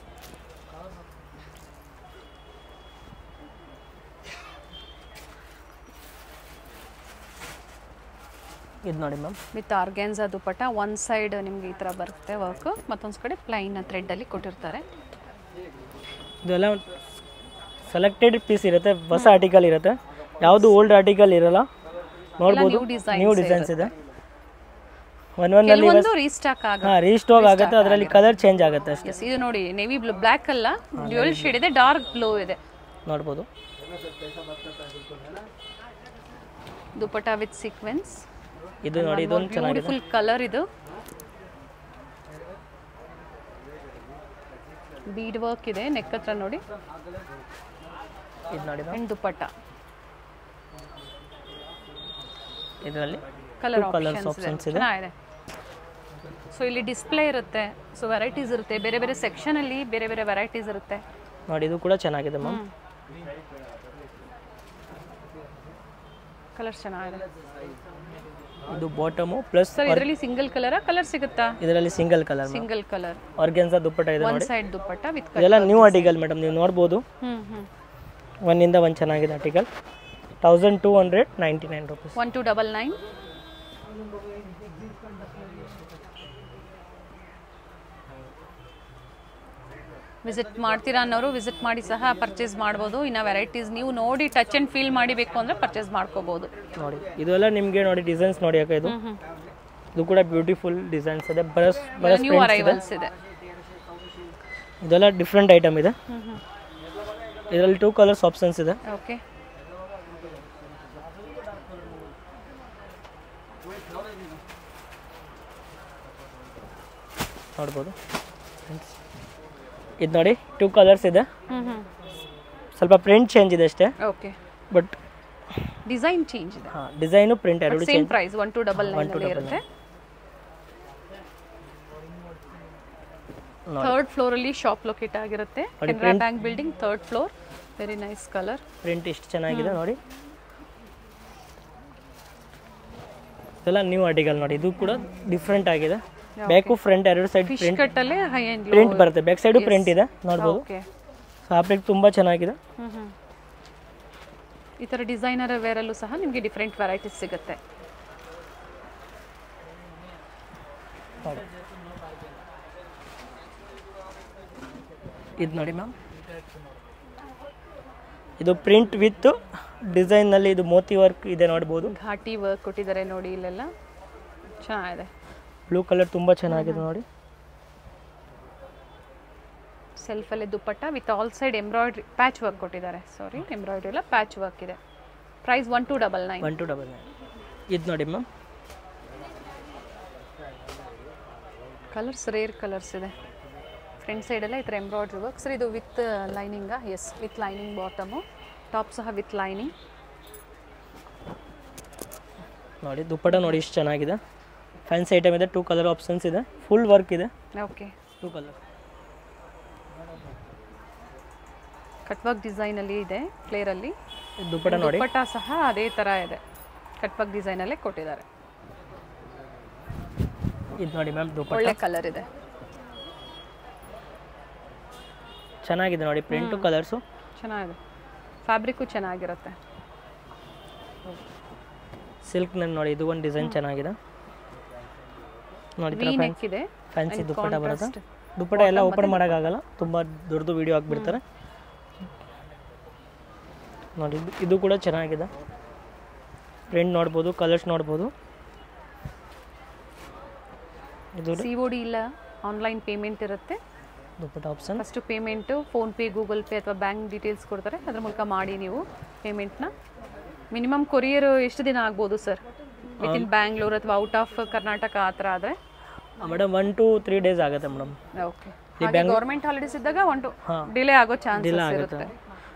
ಇದು ನೋಡಿ ಮ್ಯಾಮ್ ವಿತ್ ಆರ್ಗ್ಯಾನ್ಸಾ ದುಪ್ಪಟ್ಟ ಒಂದು ಸೈಡ್ ನಿಮ್ಗೆ ಈ ಥರ ಬರುತ್ತೆ ವರ್ಕ್ ಮತ್ತೊಂದು ಕಡೆ ಪ್ಲೈನ್ ಥ್ರೆಡ್ಡಲ್ಲಿ ಕೊಟ್ಟಿರ್ತಾರೆ ಇದೆಲ್ಲ ಸೆಲೆಕ್ಟೆಡ್ ಪೀಸ್ ಇರುತ್ತೆ ಹೊಸ ಆರ್ಟಿಕಲ್ ಇರುತ್ತೆ ಯಾವುದು ಓಲ್ಡ್ ಆರ್ಟಿಕಲ್ ಇರಲ್ಲ ನೋಡ್ಬೋದು new designs ನ್ಯೂ ಡಿಸೈನ್ಸ್ ಇದೆ ಒನ್ ಒನ್ನಲ್ಲಿ ಕೆಲವೊಂದು ರೀಸ್ಟಾಕ್ ಆಗುತ್ತೆ ಹಾಂ ರೀಸ್ಟಾಕ್ ಆಗುತ್ತೆ ಅದರಲ್ಲಿ ಕಲರ್ ಚೇಂಜ್ ಆಗುತ್ತೆ ಅಷ್ಟೇ ಎಸ್ ಇದು ನೋಡಿ ನೇವಿ ಬ್ಲೂ ಬ್ಲ್ಯಾಕ್ ಅಲ್ಲ ಡ್ಯೂಯಲ್ ಶೇಡ್ ಇದೆ ಡಾರ್ಕ್ ಬ್ಲೂ ಇದೆ ನೋಡ್ಬೋದು ದುಪಟ್ಟ ವಿತ್ ಸೀಕ್ವೆನ್ಸ್ ಇದು ನೋಡಿ ಇದೊಂದು ಚೆನ್ನಾಗಿದೆ ಬ್ಯೂಟಿಫುಲ್ ಕಲರ್ ಇದು ಬೀಡ್ ವರ್ಕ್ ಇದೆ ನೆಕ್ ಹತ್ರ ನೋಡಿ ಇದು ನೋಡಿ ಮ್ಯಾಮ್ ಅಂಡ್ ದುಪಟ್ಟ ಇದರಲ್ಲಿ colour Two colours options options ಇದೆ ಇದೆ. ಚೆನ್ನಾಗಿದೆ ಸೊ ಇಲ್ಲಿ ಡಿಸ್ಪ್ಲೇ ಇರುತ್ತೆ ಸೊ ವೆರೈಟೀಸ್ ಇರುತ್ತೆ ಬೇರೆ ಬೇರೆ ಸೆಕ್ಷನ್ ಅಲ್ಲಿ ಬೇರೆ ಬೇರೆ ವೆರೈಟೀಸ್ ಇರುತ್ತೆ ನೋಡಿ ಇದು ಕೂಡ ಚೆನ್ನಾಗಿದೆ ಮ್ಯಾಮ್ ಕಲರ್ ಚೆನ್ನಾಗಿದೆ ಇದು ಬಾಟಮು ಪ್ಲಸ್ ಸರ್ ಇದರಲ್ಲಿ ಸಿಂಗಲ್ ಕಲರ್ ಕಲರ್ ಸಿಗುತ್ತಾ ಇದರಲ್ಲಿ single colour ma'am single colour organza dupatta ಇದೆ ಒನ್ ನೋಡಿ ಸೈಡ್ ದುಪ್ಪಟ್ಟ ವಿತ್ ಇದೆಲ್ಲ ನ್ಯೂ ಆರ್ಟಿಕಲ್ ಮೇಡಮ್ ನೀವು ನೋಡ್ಬೋದು ಹ್ಮ್ ಹ್ಮ್ ಒನ್ನಿಂದ ಒಂದು ಚೆನ್ನಾಗಿದೆ article thousand two hundred ninety nine rupees one two double nine visit ಮಾಡ್ತೀರಾ ಅನ್ನೋರು ವಿಸಿಟ್ ಮಾಡಿ ಸಹ ಪರ್ಚೇಸ್ ಮಾಡ್ಬೋದು ಇನ್ನು ವೆರೈಟೀಸ್ ನೀವು ನೋಡಿ ಟಚ್ ಆ್ಯಂಡ್ ಫೀಲ್ ಮಾಡಿಬೇಕು ಅಂದರೆ ಪರ್ಚೇಸ್ ಮಾಡ್ಕೋಬೋದು ನೋಡಿ ಇದೆಲ್ಲ ನಿಮಗೆ ನೋಡಿ ಡಿಸೈನ್ಸ್ ನೋಡಿ ಯಾಕೆ ಇದು ಹ್ಮ್ ಇದು ಕೂಡ ಬ್ಯೂಟಿಫುಲ್ ಡಿಸೈನ್ಸ್ ಇದೆ ಬರಸ್ ಬರಸ್ ನ್ಯೂ ಅರೈವಲ್ಸ್ ಇದೆ ಇದೆಲ್ಲ ಡಿಫ್ರೆಂಟ್ ಐಟಮ್ ಇದೆ ಹ್ಮ್ ಹ್ಮ್ ಇದರಲ್ಲಿ ಟೂ ಕಲರ್ಸ್ ಆಪ್ಷನ್ಸ್ ಇದೆ ಓಕೆ ನೋಡ್ಬೋದು ಇದು ನೋಡಿ ಟೂ ಕಲರ್ಸ್ ಇದೆ ಹ್ಮ್ ಹ್ಮ್ ಸ್ವಲ್ಪ ಪ್ರಿಂಟ್ ಚೇಂಜ್ ಇದೆ ಅಷ್ಟೇ ಓಕೆ ಬಟ್ ಡಿಸೈನ್ ಚೇಂಜ್ ಇದೆ ಹಾಂ ಡಿಸೈನು ಪ್ರಿಂಟ್ ಎರಡು same price one two double nine ಅಲ್ಲಿ ಇರುತ್ತೆ ಥರ್ಡ್ ಫ್ಲೋರ್ ಅಲ್ಲಿ ಶಾಪ್ ಲೊಕೇಟ್ ಆಗಿರುತ್ತೆ Canara Bank building third floor very nice colour print ಇಷ್ಟು ಚೆನ್ನಾಗಿದೆ ನೋಡಿ ಇದೆಲ್ಲ ನ್ಯೂ ಆರ್ಟಿಕಲ್ ನೋಡಿ ಇದು ಕೂಡ ಡಿಫ್ರೆಂಟ್ ಆಗಿದೆ ಬ್ಯಾಕು ಫ್ರಂಟ್ ಎರಡು ಸೈಡ್ ಫಿಶ್ ಪ್ರಿಂಟ್ ಕಟ್ ಅಲ್ಲೇ ಹೈ ಅಂಡ್ ಪ್ರಿಂಟ್ ಬರುತ್ತೆ ಬ್ಯಾಕ್ ಸೈಡು ಪ್ರಿಂಟ್ ಇದೆ ನೋಡ್ಬೋದು ಓಕೆ ಫ್ಯಾಬ್ರಿಕ್ ತುಂಬ ಚೆನ್ನಾಗಿದೆ ಹ್ಮ್ ಹ್ಮ್ ಈ ಥರ ಡಿಸೈನರ್ ವೇರಲ್ಲೂ ಸಹ ನಿಮಗೆ ಡಿಫ್ರೆಂಟ್ ವೆರೈಟೀಸ್ ಸಿಗುತ್ತೆ ನೋಡಿ ಇದು ನೋಡಿ ಮ್ಯಾಮ್ ಇದು ಪ್ರಿಂಟ್ ವಿತ್ ಡಿಸೈನ್ನಲ್ಲಿ ಇದು ಮೋತಿ ವರ್ಕ್ ಇದೆ ನೋಡ್ಬೋದು ಘಾಟಿ ವರ್ಕ್ ಕೊಟ್ಟಿದ್ದಾರೆ ನೋಡಿ ಇಲ್ಲೆಲ್ಲ ಚೆನ್ನಾಗಿದೆ ಬ್ಲೂ ಕಲರ್ ತುಂಬ ಚೆನ್ನಾಗಿದೆ ನೋಡಿ ಸೆಲ್ಫಲ್ಲೇ dupatta with all side embroidery patch work ಕೊಟ್ಟಿದ್ದಾರೆ ಸಾರಿ ಎಂಬ್ರಾಯ್ಡ್ರಿ ಎಲ್ಲ ಪ್ಯಾಚ್ ವರ್ಕ್ ಇದೆ price one two double nine one two double nine ಇದು ನೋಡಿ ಮ್ಯಾಮ್ ಕಲರ್ಸ್ ರೇರ್ ಕಲರ್ಸ್ ಇದೆ ಫ್ರಂಟ್ ಸೈಡೆಲ್ಲ ಈ ಥರ ಎಂಬ್ರಾಯ್ಡ್ರಿ ವರ್ಕ್ ಸರ್ ಇದು ವಿತ್ ಲೈನಿಂಗಾ yes with lining bottom top ಸಹ ವಿತ್ ಲೈನಿಂಗ್ ನೋಡಿ ದುಪ್ಪಟ ನೋಡಿ ಇಷ್ಟು ಚೆನ್ನಾಗಿದೆ ಫ್ಯಾನ್ಸಿ ಐಟಮ್ ಇದೆ ಟೂ ಕಲರ್ ಆಪ್ಷನ್ಸ್ ಇದೆ ಫುಲ್ ವರ್ಕ್ ಇದೆ okay two colour cut work ಡಿಸೈನಲ್ಲಿ ಇದೆ ಫ್ಲೇರಲ್ಲಿ ದುಪ್ಪಟ ನೋಡಿ ದುಪ್ಪಟ್ಟ ಸಹ ಅದೇ ಥರ ಇದೆ ಕಟ್ ವರ್ಕ್ ಡಿಸೈನಲ್ಲೇ ಕೊಟ್ಟಿದ್ದಾರೆ ಇದು ನೋಡಿ ಮ್ಯಾಮ್ ದುಪ್ಪಟ ಒಳ್ಳೆ ಕಲರ್ ಇದೆ ಚೆನ್ನಾಗಿದೆ ನೋಡಿ ಪ್ರಿಂಟು ಕಲರ್ಸು ಚೆನ್ನಾಗಿದೆ ಫ್ಯಾಬ್ರಿಕ್ಕು ಚೆನ್ನಾಗಿರುತ್ತೆ ಸಿಲ್ಕ್ನಲ್ಲಿ ನೋಡಿ ಇದು ಒಂದು ಡಿಸೈನ್ ಚೆನ್ನಾಗಿದೆ ನೋಡಿ ವಿ ನೆಕ್ ಇದೆ ಫ್ಯಾನ್ಸಿ And ದುಪ್ಪಟ ಬರುತ್ತೆ contrast. ದುಪ್ಪಟ ಎಲ್ಲ ಓಪನ್ ಮಾಡೋಕ್ಕಾಗಲ್ಲ ತುಂಬ ದೊಡ್ಡದು ವಿಡಿಯೋ ಹಾಕ್ಬಿಡ್ತಾರೆ ನೋಡಿ ಇದು- ಇದು ಕೂಡ ಚೆನ್ನಾಗಿದೆ ಪ್ರಿಂಟ್ ನೋಡ್ಬೋದು ಕಲರ್ಸ್ ನೋಡ್ಬೋದು ಇದು ಸಿ ಒ ಡಿ ಇಲ್ಲ ಆನ್ಲೈನ್ ಪೇಮೆಂಟ್ ಇರುತ್ತೆ dupatta option first payment PhonePe Google Pay ಅಥವಾ ಬ್ಯಾಂಕ್ ಡೀಟೇಲ್ಸ್ ಕೊಡ್ತಾರೆ ಅದ್ರ ಮೂಲಕ ಮಾಡಿ ನೀವು ಪೇಮೆಂಟ್ನ ಮಿನಿಮಮ್ ಕೊರಿಯರ್ ಎಷ್ಟು ದಿನ ಆಗ್ಬೋದು ಸರ್ ವಿತ್ ಇನ್ ಬ್ಯಾಂಗ್ಳೂರ್ ಅಥವಾ ಔಟ್ ಆಫ್ ಕರ್ನಾಟಕ ಆ ಥರ ಆದರೆ madam one two three days ಆಗುತ್ತೆ ಮೇಡಮ್ ಓಕೆ ಹಾಗೆ ಗೌರ್ಮೆಂಟ್ ಹಾಲಿಡೇಸ್ ಇದ್ದಾಗ ಒಂದು ಹಾ. ಡಿಲೇ ಆಗೋ ಚಾನ್ಸಸ್ ಆಗುತ್ತೆ. ಇರುತ್ತೆ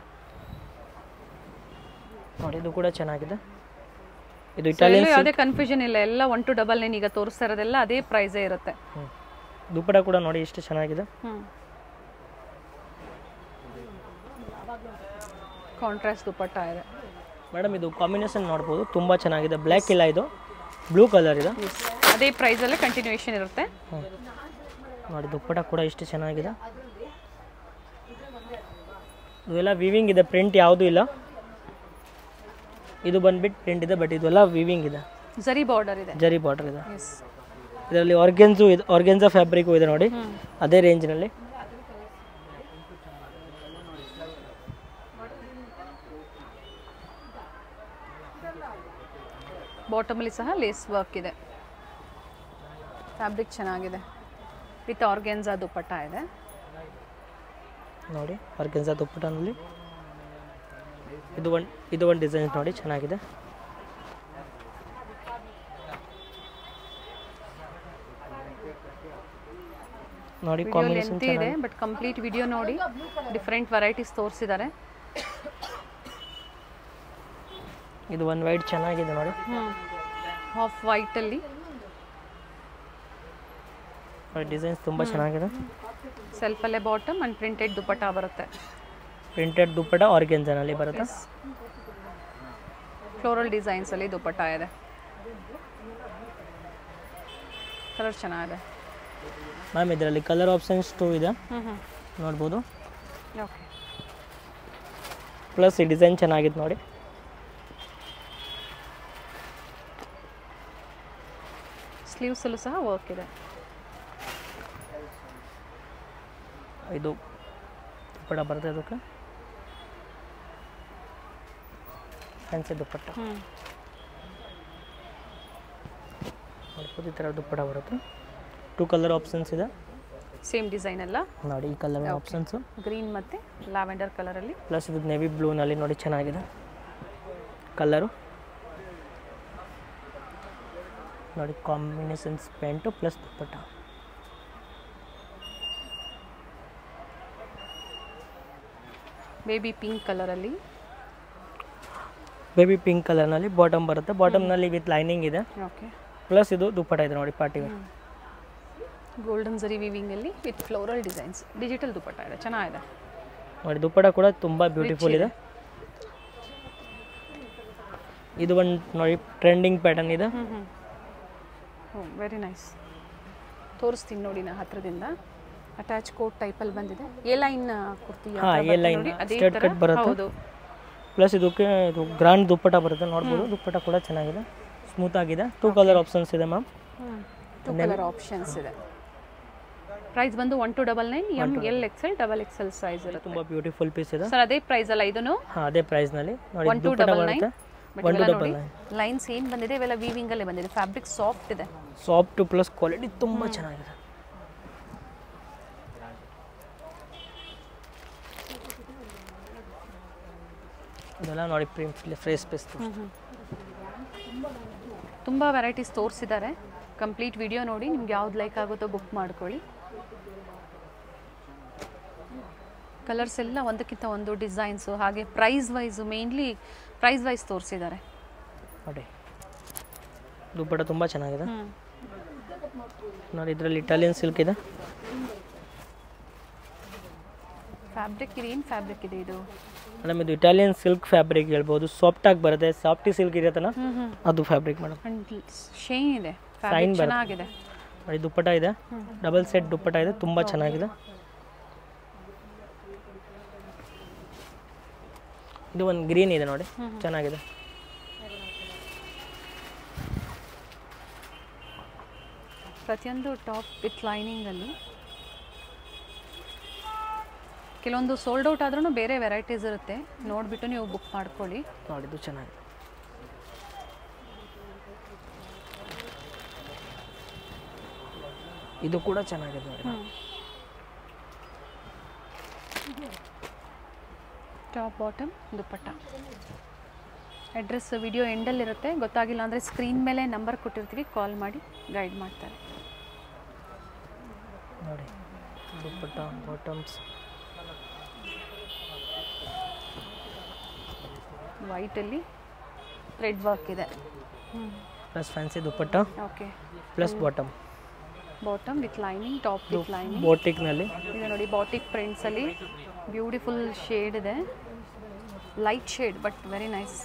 ನೋಡಿ ಇದು ಕೂಡ ಚೆನ್ನಾಗಿದೆ ಇದು So, ಇಟಾಲಿಯನ್ ಎಲ್ಲೂ ಯಾವುದೇ ಕನ್ಫ್ಯೂಷನ್ ಇಲ್ಲ ಎಲ್ಲ ಒನ್ ಟು ಡಬಲ್ ನೈನ್ ಈಗ ತೋರಿಸ್ತಾ ಇರೋದೆಲ್ಲ ಅದೇ ಪ್ರೈಸೇ ಇರುತ್ತೆ ದುಪ್ಪಟ ಕೂಡ ನೋಡಿ ಎಷ್ಟು ಚೆನ್ನಾಗಿದೆ ಹ್ಞೂ ಕಾಂಟ್ರಾಸ್ಟ್ ದುಪ್ಪಟ್ಟ ಇದೆ ಮೇಡಮ್ ಇದು ಕಾಂಬಿನೇಷನ್ ನೋಡ್ಬೋದು ತುಂಬ ಚೆನ್ನಾಗಿದೆ ಬ್ಲ್ಯಾಕ್ ಇಲ್ಲ ಇದು ಬ್ಲೂ ಕಲರ್ ಇದೆ Yes. ಅದೇ ಪ್ರೈಸಲ್ಲೇ ಕಂಟಿನ್ಯೂಷನ್ ಇರುತ್ತೆ ಹ್ಮ್. ನೋಡಿ ದುಪ್ಪಟ ಕೂಡ ಎಷ್ಟು ಚೆನ್ನಾಗಿದೆ ಇವೆಲ್ಲ ವಿವಿಂಗ್ ಇದೆ ಪ್ರಿಂಟ್ ಯಾವುದೂ ಇಲ್ಲ ಇದು ಬಂದ್ಬಿಟ್ಟು ಪ್ರಿಂಟ್ ಇದೆ ಬಟ್ ಇದೆಲ್ಲ ವಿವಿಂಗ್ ಇದೆ ಜರಿ ಬಾರ್ಡರ್ ಇದೆ ಜರಿ ಬಾರ್ಡರ್ ಇದೆ ಎಸ್ ಇದರಲ್ಲಿ ಆರ್ಗೆನ್ಸು ಇದೆ ಆರ್ಗೆನ್ಸಾ ಫ್ಯಾಬ್ರಿಕ್ಕು ಇದೆ ನೋಡಿ ಅದೇ ರೇಂಜ್ನಲ್ಲಿ ಬಾಟಮಲ್ಲಿ ಸಹ ಲೇಸ್ ವರ್ಕ್ ಇದೆ ಫ್ಯಾಬ್ರಿಕ್ ಚೆನ್ನಾಗಿದೆ ವಿತ್ ಆರ್ಗೆನ್ಸಾ ದುಪ್ಪಟ್ಟ ಇದೆ ನೋಡಿ ಆರ್ಗೆನ್ಸಾ ದುಪ್ಪಟನಲ್ಲಿ ಇದು ಒಂದು ಇದು ಒಂದು ಡಿಸೈನ್ಸ್ ನೋಡಿ ಚೆನ್ನಾಗಿದೆ ನೋಡಿ ವಿಡಿಯೋ ಕಾಂಬಿನೇಷನ್ ಲೆಂತಿ ಇದೆ ಬಟ್ ಕಂಪ್ಲೀಟ್ ವಿಡಿಯೋ ನೋಡಿ ಡಿಫ್ರೆಂಟ್ ವೆರೈಟೀಸ್ ತೋರಿಸಿದ್ದಾರೆ ಇದು ಒಂದು ವೈಟ್ ಚೆನ್ನಾಗಿದೆ ನೋಡಿ ಹಾಫ್ ವೈಟಲ್ಲಿ ಡಿಸೈನ್ಸ್ ತುಂಬ ಚೆನ್ನಾಗಿದೆ ಸೆಲ್ಫಲ್ಲೇ ಬಾಟಮ್ ಆ್ಯಂಡ್ ಪ್ರಿಂಟೆಡ್ ದುಪಟ್ಟ ಬರುತ್ತೆ ಪ್ರಿಂಟೆಡ್ ದುಪ್ಪಟ ಆರ್ಗೆನ್ಸನಲ್ಲಿ ಬರುತ್ತೆ ಫ್ಲೋರಲ್ ಡಿಸೈನ್ಸಲ್ಲಿ ದುಪಟ್ಟ ಇದೆ ಕಲರ್ ಚೆನ್ನಾಗಿದೆ ಮ್ಯಾಮ್ ಇದರಲ್ಲಿ ಕಲರ್ ಆಪ್ಷನ್ಸ್ ಟೂ ಇದೆ ಹ್ಞೂ ಹ್ಞೂ ನೋಡ್ಬೋದು ಓಕೆ ಪ್ಲಸ್ ಈ ಡಿಸೈನ್ ಚೆನ್ನಾಗಿದೆ ನೋಡಿ ಸ್ಲೀವ್ಸಲ್ಲೂ ಸಹ ವರ್ಕ್ ಇದೆ ಇದು ದುಪ್ಪಟ ಬರುತ್ತೆ ಅದಕ್ಕೆ ಫ್ಯಾನ್ಸಿ ದುಪ್ಪಟ್ಟ ಹ್ಞೂ ನೋಡ್ಬೋದು ಈ ಥರ ದುಪ್ಪಟ ಬರುತ್ತೆ ಟೂ ಕಲರ್ ಆಪ್ಷನ್ಸ್ ಇದೆ ಸೇಮ್ ಡಿಸೈನ್ ಎಲ್ಲ ನೋಡಿ ಈ ಕಲರ್ ಆಪ್ಷನ್ಸು ಗ್ರೀನ್ ಮತ್ತು ಲ್ಯಾವೆಂಡರ್ ಕಲರಲ್ಲಿ ಪ್ಲಸ್ ಇದು ನೆವಿ ಬ್ಲೂನಲ್ಲಿ ನೋಡಿ ಚೆನ್ನಾಗಿದೆ ಕಲರು ನೋಡಿ combinations pant plus dupatta baby pink ಕಲರಲ್ಲಿ ಬೇಬಿ ಪಿಂಕ್ ಕಲರ್ನಲ್ಲಿ ಬಾಟಮ್ ಬರುತ್ತೆ ಬಾಟಮ್ನಲ್ಲಿ ವಿತ್ ಲೈನಿಂಗ್ ಇದೆ ಓಕೆ ಪ್ಲಸ್ ಇದು ದುಪ್ಪಟ ಇದೆ ನೋಡಿ ಪಾರ್ಟಿ ವೇರ್ ಗೋಲ್ಡನ್ ಜರಿ ವಿವಿಂಗಲ್ಲಿ with floral designs digital dupatta ಇದೆ ಚೆನ್ನಾಗಿದೆ ನೋಡಿ ದುಪ್ಪಟ ಕೂಡ ತುಂಬ ಬ್ಯೂಟಿಫುಲ್ ಇದೆ ಇದು ಒಂದು ನೋಡಿ ಟ್ರೆಂಡಿಂಗ್ ಪ್ಯಾಟರ್ನ್ ಇದೆ ಹ್ಞೂ ಹ್ಞೂ ಹ್ಞೂ ವೆರಿ ನೈಸ್ ತೋರಿಸ್ತೀನಿ ನೋಡಿ ನಾ ಹತ್ರದಿಂದ ಅಟ್ಯಾಚ್ ಕೋಟ್ ಟೈಪಲ್ಲಿ ಬಂದಿದೆ ಎ ಲೈನ್ ಕುರ್ತಿ ಯಾವ ಹಾ, ಥರ A ಬರುತ್ತೆ line, ನೋಡಿ, ಅದೇ straight ಥರ cut ಬರುತ್ತೆ. ಹೌದು ಪ್ಲಸ್ ಇದಕ್ಕೆ ಇದು ಗ್ರ್ಯಾಂಡ್ ದುಪ್ಪಟ ಬರುತ್ತೆ ನೋಡ್ಬೋದು ದುಪ್ಪಟ ಕೂಡ ಚೆನ್ನಾಗಿದೆ ಸ್ಮೂತ್ ಆಗಿದೆ ಟೂ ಕಲರ್ ಆಪ್ಷನ್ಸ್ ಇದೆ ಮ್ಯಾಮ್ ಟೂ ಕಲರ್ ಆಪ್ಷನ್ಸ್ ಇದೆ ಪ್ರೈಸ್ ಬಂದು one two double nine M L XL double Excel size ಇರುತ್ತೆ ತುಂಬ ಬ್ಯೂಟಿಫುಲ್ ಪೀಸ್ ಇದೆ ಸರ್ ಅದೇ ಪ್ರೈಸ್ ಅಲ್ಲ ಇದನ್ನು ಹಾಂ ಅದೇ ಪ್ರೈಸ್ನಲ್ಲಿ ನೋಡಿ one two dupatta double nine ಬರುತ್ತೆ ಬಟ್ ಒನ್ ಟು ಇವೆಲ್ಲ ಡಬಲ್ ನೋಡಿ ನೈನ್ ಲೈನ್ಸ್ ಏನು ಬಂದಿದೆ ಇವೆಲ್ಲ ವೀವಿಂಗಲ್ಲೇ ಬಂದಿದೆ ಫ್ಯಾಬ್ರಿಕ್ ಸಾಫ್ಟ್ ಇದೆ ಸಾಫ್ಟ್ ಪ್ಲಸ್ ಕ್ವಾಲಿಟಿ ತುಂಬ ಚೆನ್ನಾಗಿದೆ ಇದೆಲ್ಲ ನೋಡಿ ಫ್ರೇಸ್ ಪೀಸ್ ತುಂಬ ವೆರೈಟೀಸ್ ತೋರಿಸಿದ್ದಾರೆ ಕಂಪ್ಲೀಟ್ ವಿಡಿಯೋ ನೋಡಿ ನಿಮ್ಗೆ ಯಾವ್ದು ಲೈಕ್ ಆಗುತ್ತೋ ಬುಕ್ ಮಾಡ್ಕೊಳ್ಳಿ ಕಲರ್ಸ್ ಎಲ್ಲ ಒಂದಕ್ಕಿಂತ ಒಂದು ಡಿಸೈನ್ಸು ಹಾಗೆ price wise mainly price wise ತೋರಿಸಿದ್ದಾರೆ ನೋಡಿ ದುಪ್ಪಟ ತುಂಬ ಚೆನ್ನಾಗಿದೆ ನೋಡಿ ಇದರಲ್ಲಿ ಇಟಾಲಿಯನ್ ಸಿಲ್ಕ್ ಇದೆ ಫ್ಯಾಬ್ರಿಕ್ ಇದು ಏನು ಫ್ಯಾಬ್ರಿಕ್ ಇದೆ ಇದು ಮೇಡಮ್ ಇದು ಇಟಾಲಿಯನ್ ಸಿಲ್ಕ್ ಫ್ಯಾಬ್ರಿಕ್ ಹೇಳ್ಬೋದು ಸಾಫ್ಟ್ ಆಗಿ ಬರುತ್ತೆ ಸಾಫ್ಟಿ ಸಿಲ್ಕ್ ಇರುತ್ತಲ್ಲ ಅದು ಫ್ಯಾಬ್ರಿಕ್ ಮೇಡಮ್ ಅಂಡ್ ಶೈನ್ ಇದೆ ಫ್ಯಾಬ್ರಿಕ್ ಬರುತ್ತೆ. ಚೆನ್ನಾಗಿದೆ ನೋಡಿ ದುಪ್ಪಟ ಇದೆ ಡಬಲ್ ಸೆಟ್ ದುಪ್ಪಟ ಇದೆ ತುಂಬ ಚೆನ್ನಾಗಿದೆ ಇದು ಒಂದು ಗ್ರೀನ್ ಇದೆ ನೋಡಿ ಚೆನ್ನಾಗಿದೆ ಪ್ರತಿಯೊಂದು ಟಾಪ್ ವಿತ್ ಲೈನಿಂಗಲ್ಲಿ ಕೆಲವೊಂದು ಸೋಲ್ಡ್ ಔಟ್ ಆದ್ರೂ ಬೇರೆ ವೆರೈಟೀಸ್ ಇರುತ್ತೆ ನೋಡಿಬಿಟ್ಟು ನೀವು ಬುಕ್ ಮಾಡ್ಕೊಳ್ಳಿ ನೋಡಿ ಇದು ಚೆನ್ನಾಗಿದೆ ಇದು ಕೂಡ ಚೆನ್ನಾಗಿದೆ ನೋಡಿ top bottom dupatta address video ಎಂಡಲ್ಲಿರುತ್ತೆ ಗೊತ್ತಾಗಿಲ್ಲ ಅಂದರೆ ಸ್ಕ್ರೀನ್ ಮೇಲೆ ನಂಬರ್ ಕೊಟ್ಟಿರ್ತೀವಿ ಕಾಲ್ ಮಾಡಿ ಗೈಡ್ ಮಾಡ್ತಾರೆ ನೋಡಿ ದುಪ್ಪಟ್ಟ ಬಾಟಮ್ಸ್ ವೈಟಲ್ಲಿ ಥ್ರೆಡ್ ವರ್ಕ್ ಇದೆ plus fancy dupatta okay plus bottom bottom with lining top with lining ಬೋಟಿಕ್ನಲ್ಲಿ ಇದು ನೋಡಿ ಬಾಟಿಕ್ ಪ್ರಿಂಟ್ಸಲ್ಲಿ ಬ್ಯೂಟಿಫುಲ್ ಶೇಡ್ ಇದೆ light shade but very nice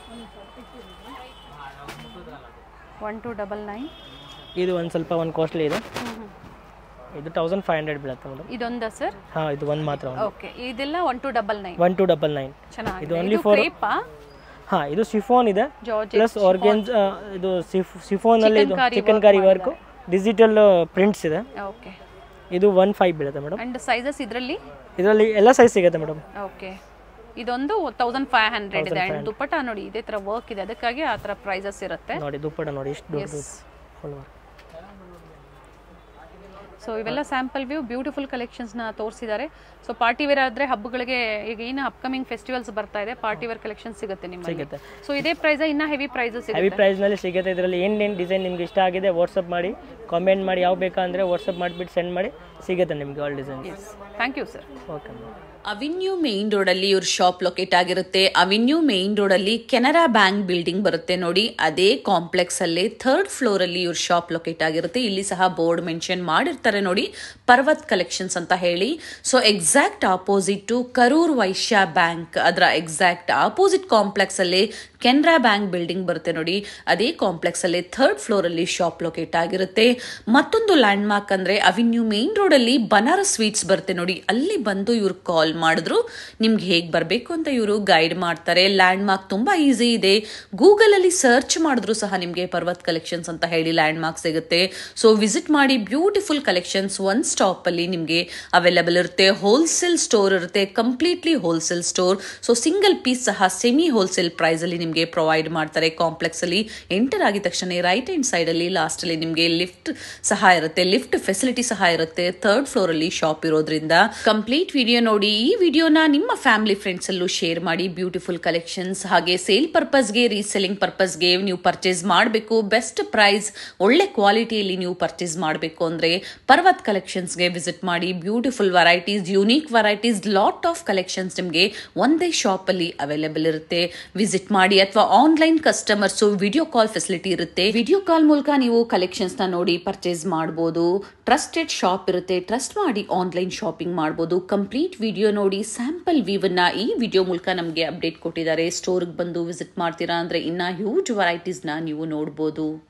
one two double nine ಇದು ಒಂದು ಸ್ವಲ್ಪ ಒಂದು ಕಾಸ್ಟ್ಲಿ ಇದೆ ಇದು ತೌಸಂಡ್ ಫೈವ್ ಹಂಡ್ರೆಡ್ ಬೀಳುತ್ತೆ ಮೇಡಮ್ ಇದೊಂದಾ ಸರ್ ಹಾಂ ಇದು ಒಂದು ಮಾತ್ರ ಓಕೆ ಇದೆಲ್ಲ one two double nine one two double nine ಚೆನ್ನಾಗಿದೆ ಇದು only ಇದು for- ಕ್ರೇಪಾ ಹಾಂ ಇದು ಸಿಫೋನ್ ಇದೆ ಜಾರ್ಜ್ ಪ್ಲಸ್ ಆರ್ಗೆನ್ಸ್ ಇದು ಸಿಫ್ ಸಿಫೋನಲ್ಲಿ ಇದು Chikankari chikan work kari work digital prints ಇದೆ ಓಕೆ ಇದು ಒನ್ ಫೈವ್ ಬೀಳುತ್ತೆ ಮೇಡಮ್ ಅಂಡ್ ಸೈಜಸ್ ಇದರಲ್ಲಿ ಇದರಲ್ಲಿ ಎಲ್ಲ ಸೈಜ್ ಸಿಗುತ್ತೆ ಮೇಡಮ್ ಓಕೆ ಇದೊಂದು ತೌಸಂಡ್ ಫೈವ್ ಹಂಡ್ರೆಡ್ ಇದೆ ಅಂಡ್ ದುಪ್ಪಟ್ಟ ನೋಡಿ ಇದೇ ಥರ ವರ್ಕ್ ಇದೆ ಅದಕ್ಕಾಗಿ ಆ ಥರ ಪ್ರೈಸಸ್ ಇರುತ್ತೆ ನೋಡಿ ದುಪ್ಪಟ ನೋಡಿ ಇಷ್ಟು ದೊಡ್ಡದು ಎಸ್ ಫುಲ್ ವರ್ಕ್ ಸೊ ಸೊ ಇವೆಲ್ಲ ಸ್ಯಾಂಪಲ್ ವ್ಯೂ ಬ್ಯೂಟಿಫುಲ್ ಕಲೆಕ್ಷನ್ಸ್ನ ತೋರಿಸಿದ್ದಾರೆ ಸೊ ಪಾರ್ಟಿ ವೇರ್ ಆದರೆ ಹಬ್ಬಗಳಿಗೆ ಈಗ ಏನು ಅಪ್ಕಮಿಂಗ್ ಫೆಸ್ಟಿವಲ್ಸ್ ಬರ್ತಾ ಇದೆ ಪಾರ್ಟಿ ವೇರ್ ಕಲೆಕ್ಷನ್ ಸಿಗುತ್ತೆ ನಿಮ್ಮಲ್ಲಿ ಸಿಗುತ್ತೆ ಸೊ ಇದೇ ಪ್ರೈಸ್ ಇನ್ನ ಹೆವಿ ಪ್ರೈಸ್ ಹೆವಿ ಸಿಗುತ್ತೆ ಪ್ರೈಸ್ನಲ್ಲಿ ಸಿಗುತ್ತೆ ಇದರಲ್ಲಿ ಏನೇನು ಡಿಸೈನ್ ನಿಮ್ಗೆ ಇಷ್ಟ ಆಗಿದೆ ವಾಟ್ಸಪ್ ಮಾಡಿ ಕಾಮೆಂಟ್ ಮಾಡಿ ಯಾವ ಬೇಕಾ ಅಂದರೆ ವಾಟ್ಸಪ್ ಮಾಡಿಬಿಟ್ಟು ಸೆಂಡ್ ಮಾಡಿ ಸಿಗುತ್ತೆ ನಿಮಗೆ all designs thank you sir okay ma'am avenue main road ಅಲ್ಲಿ ಇವ್ರ ಶಾಪ್ ಲೊಕೇಟ್ ಆಗಿರುತ್ತೆ ಅವಿನ್ಯೂ ಮೇನ್ ರೋಡ್ ಅಲ್ಲಿ ಕೆನರಾ ಬ್ಯಾಂಕ್ ಬಿಲ್ಡಿಂಗ್ ಬರುತ್ತೆ ನೋಡಿ ಅದೇ ಕಾಂಪ್ಲೆಕ್ಸ್ ಅಲ್ಲಿ ಥರ್ಡ್ ಫ್ಲೋರ್ ಅಲ್ಲಿ ಇವ್ರ ಶಾಪ್ ಲೊಕೇಟ್ ಆಗಿರುತ್ತೆ ಇಲ್ಲಿ ಸಹ ಬೋರ್ಡ್ ಮೆನ್ಷನ್ ಮಾಡಿರ್ತಾರೆ ನೋಡಿ ಪರ್ವತ್ ಕಲೆಕ್ಷನ್ಸ್ ಅಂತ ಹೇಳಿ so exact opposite to Karur Vysya Bank ಅದರ ಎಕ್ಸಾಕ್ಟ್ ಆಪೋಸಿಟ್ ಕಾಂಪ್ಲೆಕ್ಸ್ ಅಲ್ಲಿ ಕೆನರಾ ಬ್ಯಾಂಕ್ ಬಿಲ್ಡಿಂಗ್ ಬರುತ್ತೆ ನೋಡಿ ಅದೇ ಕಾಂಪ್ಲೆಕ್ಸ್ ಅಲ್ಲಿ ಥರ್ಡ್ ಫ್ಲೋರ್ ಅಲ್ಲಿ ಶಾಪ್ ಲೊಕೇಟ್ ಆಗಿರುತ್ತೆ ಮತ್ತೊಂದು ಲ್ಯಾಂಡ್ ಮಾರ್ಕ್ ಅಂದ್ರೆ ಅವಿನ್ಯೂ ಮೇನ್ ರೋಡ್ ಅಲ್ಲಿ ಬನಾರಸ್ ಸ್ವೀಟ್ಸ್ ಬರುತ್ತೆ ನೋಡಿ ಅಲ್ಲಿ ಬಂದು ಇವ್ರು ಕಾಲ್ ಮಾಡಿದ್ರು ನಿಮ್ಗೆ ಹೇಗೆ ಬರಬೇಕು ಅಂತ ಇವರು ಗೈಡ್ ಮಾಡ್ತಾರೆ ಲ್ಯಾಂಡ್ ಮಾರ್ಕ್ ತುಂಬಾ ಈಸಿ ಇದೆ ಗೂಗಲ್ ಅಲ್ಲಿ ಸರ್ಚ್ ಮಾಡಿದ್ರು ಸಹ ನಿಮಗೆ ಪರ್ವತ್ ಕಲೆಕ್ಷನ್ಸ್ ಅಂತ ಹೇಳಿ ಲ್ಯಾಂಡ್ ಮಾರ್ಕ್ ಸಿಗುತ್ತೆ ಸೊ ವಿಸಿಟ್ ಮಾಡಿ ಬ್ಯೂಟಿಫುಲ್ ಕಲೆಕ್ಷನ್ಸ್ ಒನ್ ಸ್ಟಾಪ್ ಅಲ್ಲಿ ನಿಮಗೆ ಅವೈಲೇಬಲ್ ಇರುತ್ತೆ ಹೋಲ್ಸೇಲ್ ಸ್ಟೋರ್ ಇರುತ್ತೆ completely wholesale store so single piece ಸಹ ಸೆಮಿ ಹೋಲ್ಸೇಲ್ ಪ್ರೈಸ್ ಅಲ್ಲಿ ನಿಮಗೆ ಪ್ರೊವೈಡ್ ಮಾಡ್ತಾರೆ ಕಾಂಪ್ಲೆಕ್ಸ್ ಅಲ್ಲಿ ಎಂಟರ್ ಆಗಿದ ತಕ್ಷಣ ರೈಟ್ ಹ್ಯಾಂಡ್ ಸೈಡ್ ಅಲ್ಲಿ ಲಾಸ್ಟ್ ಅಲ್ಲಿ ನಿಮಗೆ ಲಿಫ್ಟ್ ಸಹ ಇರುತ್ತೆ ಲಿಫ್ಟ್ ಫೆಸಿಲಿಟಿ ಸಹ ಇರುತ್ತೆ ಥರ್ಡ್ ಫ್ಲೋರ್ ಅಲ್ಲಿ ಶಾಪ್ ಇರೋದ್ರಿಂದ ಕಂಪ್ಲೀಟ್ ವಿಡಿಯೋ ನೋಡಿ ಈ ವಿಡಿಯೋನ ನಿಮ್ಮ ಫ್ಯಾಮಿಲಿ ಫ್ರೆಂಡ್ಸ್ ಅಲ್ಲೂ ಶೇರ್ ಮಾಡಿ ಬ್ಯೂಟಿಫುಲ್ ಕಲೆಕ್ಷನ್ಸ್ ಹಾಗೆ ಸೇಲ್ ಪರ್ಪಸ್ಗೆ ರೀಸೆಲ್ಲಿಂಗ್ ಪರ್ಪಸ್ಗೆ ನೀವು ಪರ್ಚೇಸ್ ಮಾಡಬೇಕು ಬೆಸ್ಟ್ ಪ್ರೈಸ್ ಒಳ್ಳೆ ಕ್ವಾಲಿಟಿಯಲ್ಲಿ ನೀವು ಪರ್ಚೇಸ್ ಮಾಡಬೇಕು ಅಂದ್ರೆ ಪರ್ವತ್ ಕಲೆಕ್ಷನ್ಸ್ಗೆ ವಿಸಿಟ್ ಮಾಡಿ beautiful varieties unique varieties lot of collections ನಿಮಗೆ ಒಂದೇ ಶಾಪ್ ಅಲ್ಲಿ ಅವೈಲೇಬಲ್ ಇರುತ್ತೆ ವಿಸಿಟ್ ಮಾಡಿ ಅಥವಾ online customers video call facility ಇರುತ್ತೆ ವಿಡಿಯೋ ಕಾಲ್ ಮೂಲಕ ನೀವು ಕಲೆಕ್ಷನ್ಸ್ ನ ನೋಡಿ ಪರ್ಚೇಸ್ ಮಾಡಬಹುದು ಟ್ರಸ್ಟೆಡ್ ಶಾಪ್ ಇರುತ್ತೆ ಟ್ರಸ್ಟ್ ಮಾಡಿ ಆನ್ಲೈನ್ ಶಾಪಿಂಗ್ ಮಾಡಬಹುದು ಕಂಪ್ಲೀಟ್ ವಿಡಿಯೋ ನೋಡಿ ಸ್ಯಾಂಪಲ್ ವ್ಯೂವನ್ನ ಈ ವಿಡಿಯೋ ಮೂಲಕ ನಮಗೆ ಅಪ್ಡೇಟ್ ಕೊಟ್ಟಿದ್ದಾರೆ ಸ್ಟೋರ್ಗೆ ಬಂದು ವಿಸಿಟ್ ಮಾಡ್ತೀರಾ ಅಂದ್ರೆ ಇನ್ನ ಹ್ಯೂಜ್ ವೆರೈಟೀಸ್ನ ನೀವು ನೋಡ್ಬೋದು